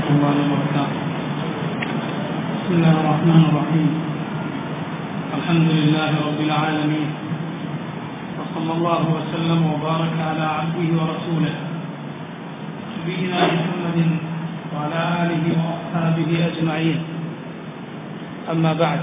الله وبركاته بسم الله الرحمن الرحيم الحمد لله رب العالمين وصلى الله وسلم وبارك على عبده ورسوله نبينا محمد وعلى آله وأصحابه أجمعين أما بعد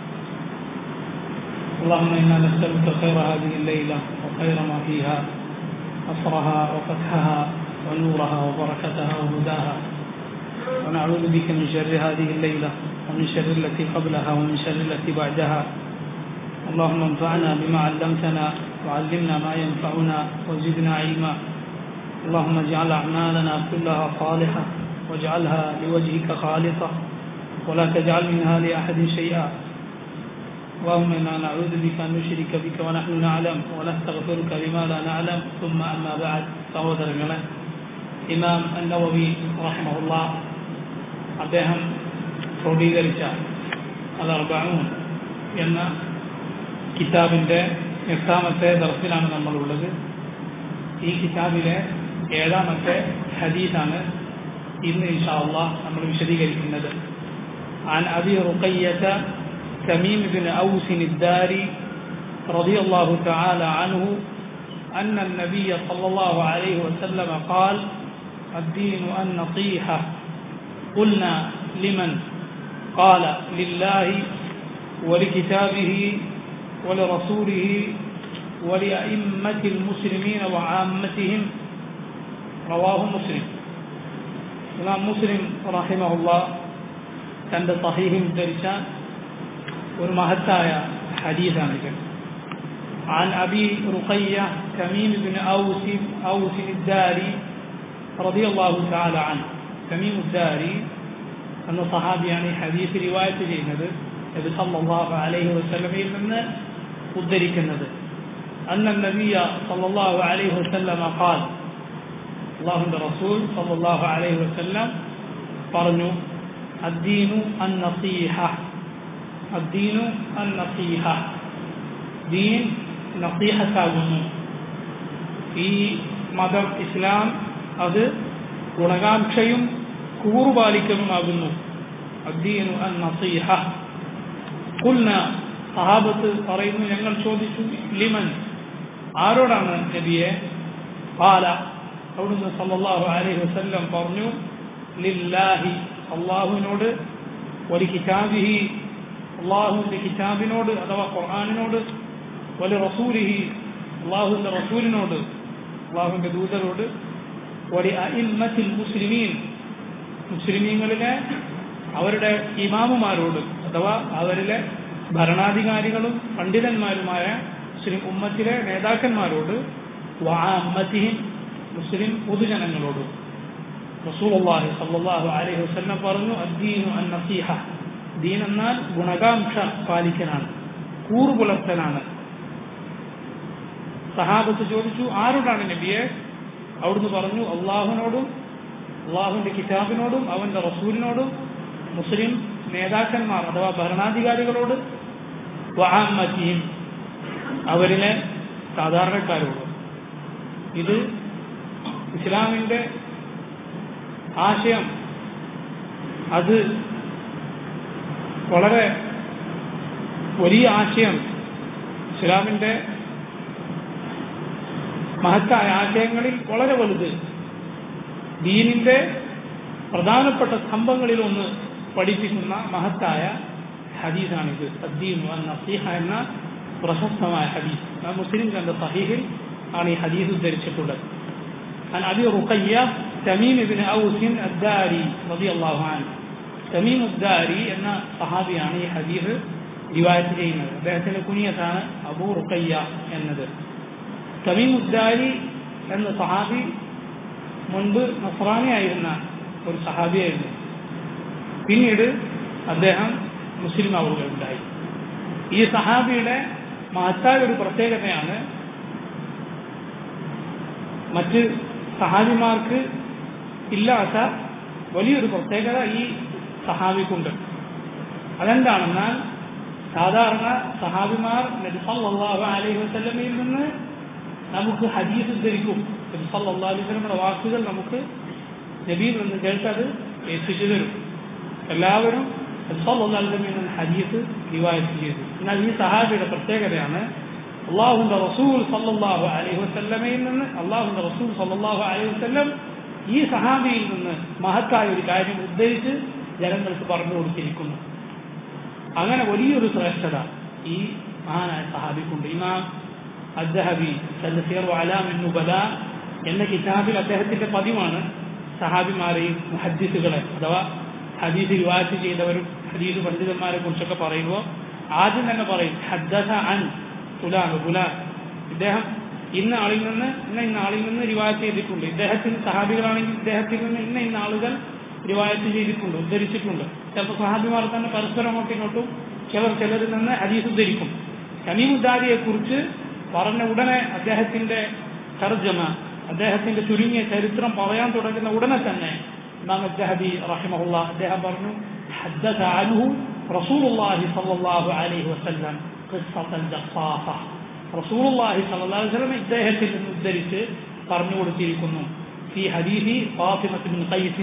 اللهم إنا نسألك خير هذه الليلة وخير ما فيها أسرها وفتحها ونورها وبركتها وهداها ونعوذ بك من شر هذه الليلة ومن شر التي قبلها ومن شر التي بعدها اللهم انفعنا بما علمتنا وعلمنا ما ينفعنا وزدنا علما اللهم اجعل أعمالنا كلها صالحة واجعلها لوجهك خالصة ولا تجعل منها لأحد شيئا اللهم إنا نعوذ بك أن نشرك بك ونحن نعلم ونستغفرك لما لا نعلم ثم أما بعد സഹോദരങ്ങളെ ഇമാം നവവി റഹ്മുള്ള അദ്ദേഹം ക്രോഡീകരിച്ച അൽ അർബഊൻ എന്ന കിതാബിൻ്റെ എട്ടാമത്തെ ദർസിലാണ് നമ്മളുള്ളത് ഈ കിതാബിലെ ഏഴാമത്തെ ഹദീസാണ് ഇന്ന് ഇൻഷാ അള്ളാഹ് നമ്മൾ വിശദീകരിക്കുന്നത് عن أبي رقية تميم بن أوس الداري رضي الله تعالى عنه أن النبي صلى الله عليه وسلم قال الدين النصيحة قلنا لمن قال لله ولكتابه ولرسوله ولأئمة المسلمين وعامتهم رواه مسلم إمام مسلم رحمه الله തൻ്റെ സഹീഹിൽ ഉദ്ധരിച്ച ഒരു മഹത്തായ ഹദീസാണിത് عن أبي رقية تميم بن أوس أوس الداري رضي الله تعالى عنه تميم الداري أن صحابي يعني حديث رواية جينത് നബി സല്ലല്ലാഹു അലൈഹി വസല്ലമയിൽ നിന്ന് ഉദ്ധരിക്കുന്നത് أن النبي صلى الله عليه وسلم قال അള്ളാഹുവിൻ്റെ റസൂൽ സല്ലല്ലാഹു അലൈഹി വസല്ലം പറഞ്ഞു الدين النصيحة الدين النصيحة ദീൻ നസീഹത്താകുന്നു ഈ മതം ഇസ്ലാം അത് ഗുണകാംക്ഷയും കൂറുപാലിക്കലുമാകുന്നു അദ്ദീനു അൻ നസീഹ കുൽന സഹാബത്ത് പറയുന്നു ഞങ്ങൾ ചോദിച്ചു ലിമൻ ആരോടാണ് നബിയെ പാല അവിടുന്ന് സല്ലല്ലാഹു അലൈഹി വസല്ലം പറഞ്ഞു ലില്ലാഹി അള്ളാഹുവിനോട് ഒരു കിതാബിഹി അള്ളാഹുവിൻ്റെ കിതാബിനോട് അഥവാ ഖുർആാനിനോട് വലിയ റസൂലിഹി അള്ളാഹുവിൻ്റെ റസൂലിനോട് അള്ളാഹുവിൻ്റെ ദൂതരോട് വലിയ അഇമ്മത്തിൽ മുസ്ലിമീൻ മുസ്ലിമീങ്ങളിലെ അവരുടെ ഇമാമുമാരോട് അഥവാ അവരിലെ ഭരണാധികാരികളും പണ്ഡിതന്മാരുമായ മുസ്ലിം ഉമ്മത്തിലെ നേതാക്കന്മാരോട് വാമത്തിഹിം മുസ്ലിം പൊതുജനങ്ങളോട് റസൂലുള്ളാഹി സല്ലല്ലാഹു അലൈഹി വസല്ലം പറഞ്ഞു അദ്ദീനു അൻ നസീഹ ദീൻ എന്നാൽ ഗുണകാംക്ഷ പാലിക്കലാണ് കൂറുപുലർത്തലാണ് സഹാബത്ത് ചോദിച്ചു ആരോടാണ് നബിയെ അവിടുന്ന് പറഞ്ഞു അള്ളാഹുവിനോടും അള്ളാഹുവിൻ്റെ കിതാബിനോടും അവൻ്റെ റസൂലിനോടും മുസ്ലിം നേതാക്കന്മാർ അഥവാ ഭരണാധികാരികളോട് വഹാമത്തിയും അവരിലെ സാധാരണക്കാരോട് ഇത് ഇസ്ലാമിൻ്റെ ആശയം അത് വളരെ വലിയ ആശയം ഇസ്ലാമിൻ്റെ മഹത്തായ ആശയങ്ങളിൽ വളരെ വലുത് ദീനിൻ്റെ പ്രധാനപ്പെട്ട സ്തംഭങ്ങളിൽ ഒന്ന് പഠിപ്പിക്കുന്ന മഹത്തായ ഹദീസാണിത് അദ്ദീൻ നസീഹ എന്ന പ്രശസ്തമായ ഹദീസ് മുസ്ലിം കണ്ട സഹീഹിൽ ആണ് ഈ ഹദീസ് ഉദ്ധരിച്ചിട്ടുള്ളത് عن أبي رقية تميم بن أوس الداري رضي الله عنه തമീം ഉദ്ദാരി എന്ന സഹാബിയാണ് ഈ ഹദീഫ് റിവായത്ത് ചെയ്യുന്നത് അദ്ദേഹത്തിന്റെ കുനിയത്താണ് അബൂ റുക്കയ്യ എന്നത് തമീം ഉദ്ദാരി എന്ന സഹാബി മുൻപ് നസ്രാനിയായിരുന്ന ഒരു സഹാബിയായിരുന്നു പിന്നീട് അദ്ദേഹം മുസ്ലിം ആവുകയുണ്ടായി ഈ സഹാബിയുടെ മഹത്തായ ഒരു പ്രത്യേകതയാണ് മറ്റ് സഹാബിമാർക്ക് ഇല്ലാത്ത വലിയൊരു പ്രത്യേകത ഈ സഹാബിക്കുണ്ട് അതെന്താണെന്നാൽ സാധാരണ സഹാബിമാർ നബി സല്ലല്ലാഹു അലൈഹി വസല്ലമയിൽ നിന്ന് നമുക്ക് ഹദീസ് ഉദ്ധരിക്കും നബി സല്ലല്ലാഹു അലൈഹി വസല്ലമയുടെ വാക്കുകൾ നമുക്ക് നബിയിൽ നിന്ന് കേട്ടത് എത്തിച്ചു തരും എല്ലാവരും സല്ലാസ്ലമിന് ഹദീസ് റിവായത്ത് ചെയ്തു എന്നാൽ ഈ സഹാബിയുടെ പ്രത്യേകതയാണ് അള്ളാഹുന്റെ റസൂൽ സല്ലാഹു അലൈഹി വസ്ല്ലമയിൽ നിന്ന് അള്ളാഹുന്റെ റസൂൽ സല്ലാഹു അലൈഹി വസ്ല്ലം ഈ സഹാബിയിൽ നിന്ന് മഹത്തായ ഒരു കാര്യം ഉദ്ധരിച്ച് ജനങ്ങൾക്ക് പറഞ്ഞു കൊടുത്തിരിക്കുന്നു അങ്ങനെ വലിയൊരു ശ്രേഷ്ഠത ഈ മഹാനായ സഹാബിക്കുണ്ട് ഇമാം അദ്ദഹബി സല്ലസീർ അലാം നുബല എന്ന കിതാബിൽ അദ്ദേഹത്തിന്റെ പതിവാണ് സഹാബിമാരെയും മുഹദ്ദിസുകളെ അഥവാ ഹദീസ് റിവാറ്റ് ചെയ്തവരും ഹദീസ് പണ്ഡിതന്മാരെ കുറിച്ചൊക്കെ പറയുമ്പോൾ ആദ്യം തന്നെ പറയും ഹദ്ദസ അൻ ഫുലാൻ ഫുലാൻ ഇദ്ദേഹം ഇന്ന ആളിൽ നിന്ന് ഇന്ന ഇന്ന ആളിൽ നിന്ന് റിവായത്ത് ചെയ്തിട്ടുണ്ട് ഇദ്ദേഹത്തിന് സഹാബികളാണെങ്കിൽ ഇദ്ദേഹത്തിൽ നിന്ന് ഇന്ന ഇന്ന ആളുകൾ റിവായത്ത് ചെയ്തിട്ടുണ്ട് ഉദ്ധരിച്ചിട്ടുണ്ട് ചിലപ്പോൾ സഹാബിമാർ തന്നെ പരസ്പരം അങ്ങോട്ടും ഇങ്ങോട്ടും ചിലർ ചിലരിൽ നിന്ന് ഹദീസ് ഉദ്ധരിക്കും ഷമീമുദ്ദാരിയെ കുറിച്ച് പറഞ്ഞ ഉടനെ അദ്ദേഹത്തിന്റെ തർജ്ജമ അദ്ദേഹത്തിന്റെ ചുരുങ്ങിയ ചരിത്രം പറയാൻ തുടങ്ങുന്ന ഉടനെ തന്നെ ഇമാം അജ്ജഹബി റഹിമഹുല്ല അദ്ദേഹം പറഞ്ഞു حدث عنه رسول الله صلى الله عليه وسلم قصة الجصاصة رسول الله صلى الله عليه وسلم ഇദ്ദേഹത്തിൽ നിന്ന് ഉദ്ധരിച്ച് പറഞ്ഞു കൊടുത്തിരിക്കുന്നു في حديث فاطمة بن قيس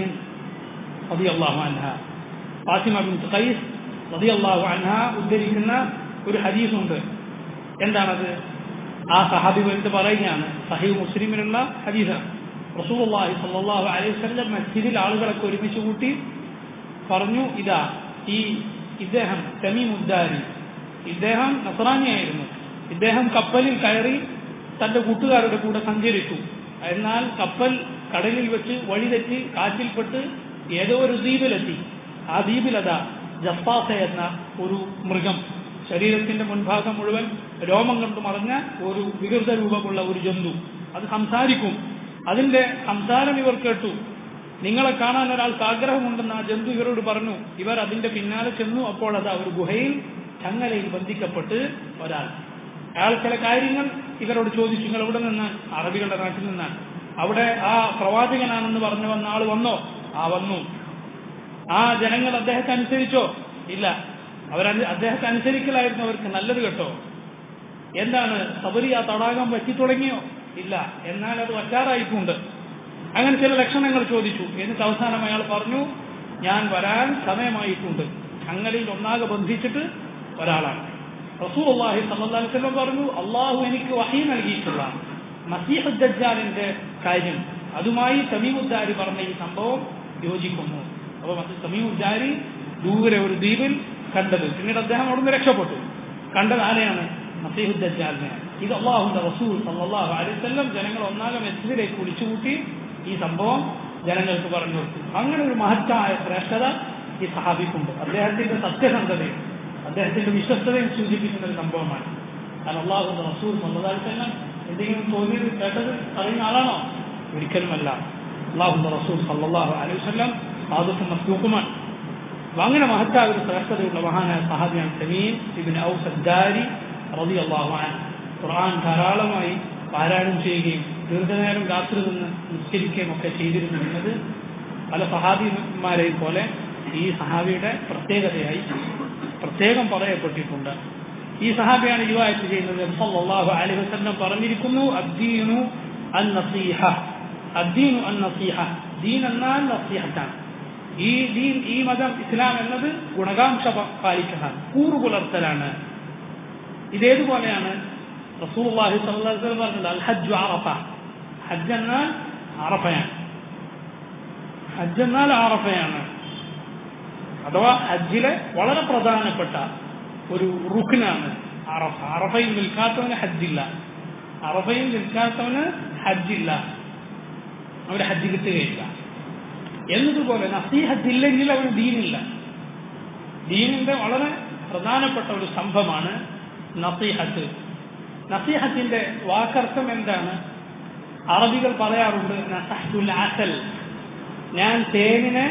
رضي الله عنها ഫാത്തിമ ബിൻ ഖൈസ് റളിയല്ലാഹു അൻഹ ഉദ്ധരിക്കുന്ന ഒരു ഹദീസുണ്ട് എന്താണത് ആ സഹാബി വേണ്ടി പറയുകയാണ് സഹീഹ് മുസ്ലിമിനുള്ള ഹദീസാണ് റസൂലുള്ളാഹി സ്വല്ലല്ലാഹു അലൈഹി വസല്ലം മസ്ജിദിൽ ആളുകളൊക്കെ ഒരുമിച്ച് കൂട്ടി പറഞ്ഞു ഇതാ ഈ ഇദ്ദേഹം തമീം ഉദ്ദാരി ഇദ്ദേഹം നസറാനിയായിരുന്നു ഇദ്ദേഹം കപ്പലിൽ കയറി തന്റെ കൂട്ടുകാരുടെ കൂടെ സഞ്ചരിച്ചു എന്നാൽ കപ്പൽ കടലിൽ വെച്ച് വഴിതെറ്റി കാറ്റിൽപ്പെട്ട് ഏതോ ഒരു ദ്വീപിലെത്തി ആ ദ്വീപിലതാ ജഫാസ എന്ന ഒരു മൃഗം ശരീരത്തിന്റെ മുൻഭാഗം മുഴുവൻ രോമം കൊണ്ട് മറഞ്ഞ ഒരു വികൃത രൂപമുള്ള ഒരു ജന്തു അത് സംസാരിക്കും അതിന്റെ സംസാരം ഇവർ കേട്ടു നിങ്ങളെ കാണാൻ ഒരാൾക്ക് ആഗ്രഹമുണ്ടെന്ന് ആ ജന്തു ഇവരോട് പറഞ്ഞു ഇവർ അതിന്റെ പിന്നാലെ ചെന്നു അപ്പോൾ അത് ഒരു ഗുഹയിൽ ചങ്ങലയിൽ ബന്ധിക്കപ്പെട്ട് ഒരാൾ അയാൾ ചില കാര്യങ്ങൾ ഇവരോട് ചോദിച്ചു നിങ്ങൾ എവിടെ നിന്നാണ് അറബികളുടെ നാട്ടിൽ നിന്നാണ് അവിടെ ആ പ്രവാചകനാണെന്ന് പറഞ്ഞു വന്ന ആൾ വന്നോ ആ വന്നു ആ ജനങ്ങൾ അദ്ദേഹത്തെ അനുസരിച്ചോ ഇല്ല അവർ അദ്ദേഹത്തെ അനുസരിക്കലായിരുന്നു അവർക്ക് നല്ലത് കേട്ടോ എന്താണ് സബരി ആ തടാകം വറ്റി തുടങ്ങിയോ ഇല്ല എന്നാൽ അത് വറ്റാറായിട്ടുണ്ട് അങ്ങനെ ചില ലക്ഷണങ്ങൾ ചോദിച്ചു എന്നിട്ട് അവസാനം അയാൾ പറഞ്ഞു ഞാൻ വരാൻ സമയമായിട്ടുണ്ട് ചങ്ങലയിൽ ഒന്നാകെ ബന്ധിച്ചിട്ട് ഒരാളാണ് റസൂൽ അള്ളാഹി സല്ലല്ലാഹു അലൈഹി വസല്ലം പറഞ്ഞു അള്ളാഹു എനിക്ക് വഹി നൽകിയിട്ടുള്ള മസീഹ് ദജ്ജാലിന്റെ കാര്യം അതുമായി സമീമുദ്ദാരി പറഞ്ഞ ഈ സംഭവം യോജിക്കുന്നു അപ്പോൾ സമീമുദ്ദാരി ദൂരെ ഒരു ദ്വീപിൽ കണ്ടത് പിന്നീട് അദ്ദേഹം അവിടുന്ന് രക്ഷപ്പെട്ടു കണ്ടത് ആരെയാണ് മസീഹുദ്ദാലിനെ ഇത് അള്ളാഹുന്റെ റസൂൽ സല്ലല്ലാഹു അലൈഹി വസല്ലം ജനങ്ങൾ ഒന്നാകെ മെസ്സിലേക്ക് വിളിച്ചുകൂട്ടി ഈ സംഭവം ജനങ്ങൾക്ക് പറഞ്ഞു കൊടുത്തു അങ്ങനെ ഒരു മഹത്തായ ശ്രേഷ്ഠത ഈ സഹാബിക്കുണ്ട് അദ്ദേഹത്തിന്റെ സത്യസന്ധതയും അദ്ദേഹത്തിന്റെ വിശ്വസ്തതയും സൂചിപ്പിക്കുന്ന ഒരു സംഭവമാണ് കാരണം അള്ളാഹുന്റെ റസൂൽ സല്ലല്ലാഹു അലൈഹി വസല്ലം എന്തെങ്കിലും തോന്നിയത് കേട്ടത് അറിയുന്ന ആളാണോ ഒരിക്കലുമല്ല അള്ളാഹുന്റെ റസൂൽ സല്ലല്ലാഹു അലൈഹി വസല്ലം സാധുക്കും മസ്ലൂക്കുമാണ് അങ്ങനെ മഹത്തായ ഒരു ശ്രേഷ്ഠതയുള്ള മഹാനായ സഹാബിയാണ് സമീൻ ഇബിൻ ഔസ് അദ്ദാരി റളിയല്ലാഹു അൻഹു ഖുർആൻ ധാരാളമായി പാരായണം ചെയ്യുകയും ദീർഘനേരം രാത്രി നിന്ന് നിസ്കരിക്കുകയും ഒക്കെ ചെയ്തിരുന്നു എന്നത് പല സഹാബിമാരെയും പോലെ ഈ സഹാബിയുടെ പ്രത്യേകതയായി പ്രത്യേകം പറയപ്പെട്ടിട്ടുണ്ട് ഈ സഹാബിയാണ് യുവായത്ത് ചെയ്യുന്നത് സല്ലല്ലാഹു അലൈഹി വസല്ലം പറഞ്ഞിരിക്കുന്നു അദ്ദീനു അൻ നസീഹ അദ്ദീനു അൻ നസീഹ ദീൻ എന്നാൽ നസീഹത്താണ് ഈ ദീൻ ഈ മതം ഇസ്ലാം എന്നത് ഗുണകാംക്ഷ പാലിക്കലാണ് കൂറുപുലർത്തലാണ് ഇതേതുപോലെയാണ് റസൂലുള്ളാഹി സ്വല്ലല്ലാഹു അലൈഹി വസല്ലം പറഞ്ഞത് അൽ ഹജ്ജു അറഫ ഹജ്ജ് എന്നാൽ അറഫയാണ് ഹജ്ജ് എന്നാൽ അറഫയാണ് അഥവാ ഹജ്ജിലെ വളരെ പ്രധാനപ്പെട്ട ഒരു റുക്കിനാണ് അറഫ അറഫയിൽ നിൽക്കാത്തവന് ഹജ്ജില്ല അറഫയിൽ നിൽക്കാത്തവന് ഹജ്ജില്ല അവന് ഹജ്ജ് കിട്ടുകയില്ല എന്നതുപോലെ നസീഹത്ത് ഇല്ലെങ്കിൽ അവന് ദീനില്ല ദീനിന്റെ വളരെ പ്രധാനപ്പെട്ട ഒരു സംഭവമാണ് നസീഹത്ത് നസീഹത്തിന്റെ വാക്കർത്ഥം എന്താണ് അറബികൾ പറയാറുണ്ട് നസഹ്തുൽ അസൽ ഞാൻ തേനിനെ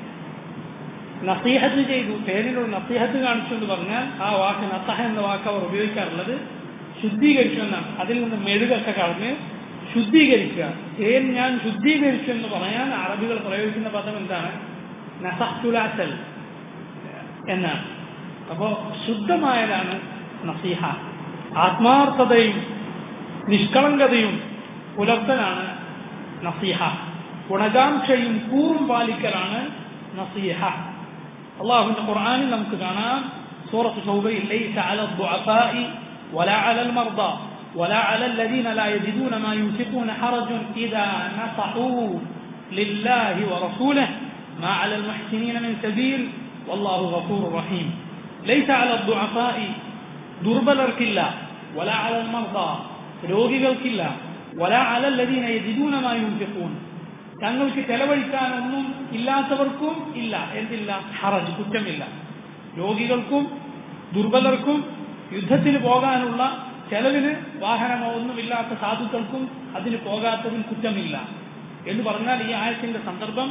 നസീഹത്ത് ചെയ്തു തേനിനോട് നസീഹത്ത് കാണിച്ചു എന്ന് പറഞ്ഞാൽ ആ വാക്ക് നസഹ എന്ന വാക്ക് അവർ ഉപയോഗിക്കാറുള്ളത് ശുദ്ധീകരിച്ചു എന്നാണ് അതിൽ നിന്ന് മെഴുകൊക്കെ കളഞ്ഞ് ശുദ്ധീകരിക്കുക തേൻ ഞാൻ ശുദ്ധീകരിച്ചു എന്ന് പറയാൻ അറബികൾ പ്രയോഗിക്കുന്ന പദം എന്താണ് നസഹ്തുലാസൽ എന്നാണ് അപ്പോ ശുദ്ധമായതാണ് നസീഹ ആത്മാർത്ഥതയും നിഷ്കളങ്കതയും പുലർത്തലാണ് നസീഹ ഗുണകാംക്ഷയും കൂറും പാലിക്കലാണ് നസീഹ അള്ളാഹുവിന്റെ ഖുർആനിൽ നമുക്ക് കാണാം സൂറത്ത് തൗബയിൽ ലൈസ അല الضعفاء ولا على المرضى ولا على الذين لا يجدون ما ينفقون حرج إذا نصحوا لله ورسوله ما على المحسنين من سبيل والله غفور رحيم ليس على الضعفاء ദുർബലർക്കില്ല ولا على المرضى രോഗികൾക്കില്ല ولا على الذين يجدون ما ينفقون തങ്ങൾക്ക് ചെലവഴിക്കാനൊന്നും ഇല്ലാത്തവർക്കും ഇല്ല എന്തില്ല ഹറജ് കുറ്റമില്ല രോഗികൾക്കും ദുർബലർക്കും യുദ്ധത്തിന് പോകാനുള്ള ചെലവിന് വാഹനമോ ഒന്നുമില്ലാത്ത സാധുക്കൾക്കും അതിന് പോകാത്തതിന് കുറ്റമില്ല എന്ന് പറഞ്ഞാൽ ഈ ആയത്തിന്റെ സന്ദർഭം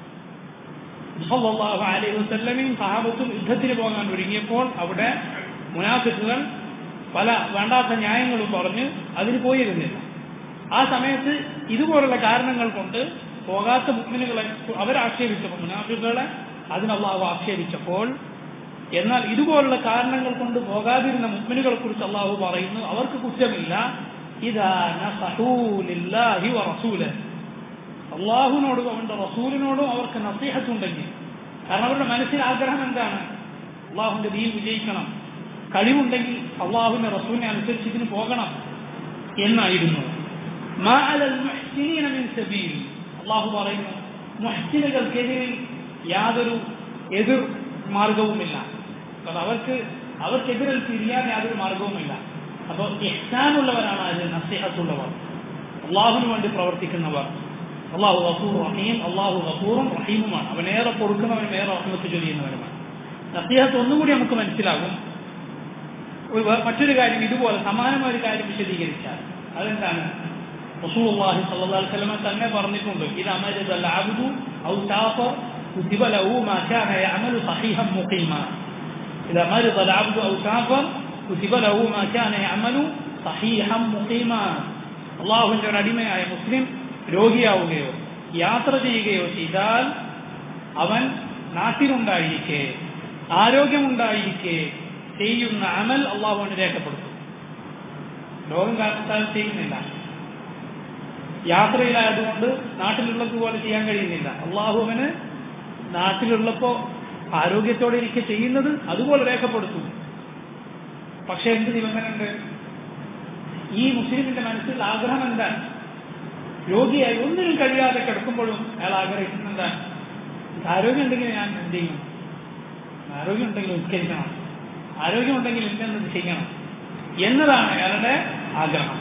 സല്ലല്ലാഹു അലൈഹി വസല്ലമയും സഹാബത്തും യുദ്ധത്തിന് പോകാൻ ഒരുങ്ങിയപ്പോൾ അവിടെ മുനാഫിക്കുകൾ പല വേണ്ടാത്ത ന്യായങ്ങളും പറഞ്ഞ് അതിന് പോയിരുന്നില്ല ആ സമയത്ത് ഇതുപോലുള്ള കാരണങ്ങൾ കൊണ്ട് പോകാത്ത മുഗ്മിനുകളെ അവരാക്ഷേപിച്ചപ്പോൾ മുനാഫിക്കുകളെ അതിന് അള്ളാഹു ആക്ഷേപിച്ചപ്പോൾ എന്നാൽ ഇതുപോലുള്ള കാരണങ്ങൾ കൊണ്ട് പോകാതിരുന്ന മുഗ്മിനുകളെ കുറിച്ച് അള്ളാഹു പറയുന്നു അവർക്ക് കുറ്റമില്ല ഇതാ നസഹൂലില്ലാഹി വറസൂല അള്ളാഹുവിനോടും അവന്റെ റസൂലിനോടും അവർക്ക് നസീഹത്തുണ്ടെങ്കിൽ കാരണം അവരുടെ മനസ്സിൽ ആഗ്രഹം എന്താണ് അള്ളാഹുവിന്റെ ദീൻ വിജയിക്കണം കഴിവുണ്ടെങ്കിൽ അള്ളാഹുവിന്റെ റസൂലിനെ അനുസരിച്ച് ഇതിന് പോകണം എന്നായിരുന്നു മാ അലൽ മുഹ്സിനീന മിൻ സബീൽ അള്ളാഹു പറയുന്നു മുഹ്സിനുകൾക്കെതിരിൽ യാതൊരു എതിർ മാർഗവുമില്ല കാരണം അവർക്ക് അവർക്കെതിരിൽ തിരിയാൻ യാതൊരു മാർഗവുമില്ല അപ്പോൾ ഇഹ്സാനുള്ളവരാണ് അതിൽ നസീഹത്തുള്ളവർ അള്ളാഹുവിന് വേണ്ടി പ്രവർത്തിക്കുന്നവർ അള്ളാഹു ഗഫൂർ റഹീം അള്ളാഹു ഗഫൂറും റഹീമുമാണ് അവൻ ഏറെ കൊടുക്കുന്നവൻ ഏറെ റഹ്മത്ത് ചൊല്ലുന്നവനുമാണ് നസീഹത്ത് ഒന്നും കൂടി നമുക്ക് മനസ്സിലാകും ഒരു വേ- മറ്റൊരു കാര്യം ഇതുപോലെ സമാനമായ ഒരു കാര്യം വിശദീകരിച്ചാൽ അതെന്താണ് റസൂലുള്ളാഹി സ്വല്ലല്ലാഹു അലൈഹി വസല്ലം തന്നെ പറഞ്ഞിട്ടുണ്ട് ഇത് അമരദൽ അബ്ദു ഔ സാഫർ കുതിബ ലഹു മാ കാന യഅമലു സഹീഹൻ മുഖീമ إذا مرض العبد أو سافر كتب له ما كان يعمل صحيحا مقيما അള്ളാഹുവിന്റെ ഒരു അടിമയായ മുസ്ലിം രോഗിയാവുകയോ യാത്ര ചെയ്യുകയോ ചെയ്താൽ അവൻ നാട്ടിലുണ്ടായിരിക്കെ ആരോഗ്യമുണ്ടായിരിക്കെ ചെയ്യുന്ന അമൽ അള്ളാഹുവിന് രേഖപ്പെടുത്തും രോഗം കാരണത്താൽ ചെയ്യുന്നില്ല യാത്രയിലായതുകൊണ്ട് നാട്ടിലുള്ളത് പോലെ ചെയ്യാൻ കഴിയുന്നില്ല അള്ളാഹുവിന് നാട്ടിലുള്ളപ്പോ ആരോഗ്യത്തോടെ ഇരിക്കെ ചെയ്യുന്നത് അതുപോലെ രേഖപ്പെടുത്തും പക്ഷെ എന്ത് നിബന്ധനയുണ്ട് ഈ മുസ്ലിമിന്റെ മനസ്സിൽ ആഗ്രഹം എന്താണ് രോഗിയായി ഒന്നിനും കഴിയാതെ കിടക്കുമ്പോഴും അയാൾ ആഗ്രഹിക്കുന്നത് എന്താണ് ആരോഗ്യം ഉണ്ടെങ്കിൽ ഞാൻ എന്ത് ചെയ്യും ആരോഗ്യം ഉണ്ടെങ്കിൽ ഉത്കരിക്കണം ആരോഗ്യമുണ്ടെങ്കിൽ ഇന്നെന്നത് ചെയ്യണം എന്നതാണ് അയാളുടെ ആഗ്രഹം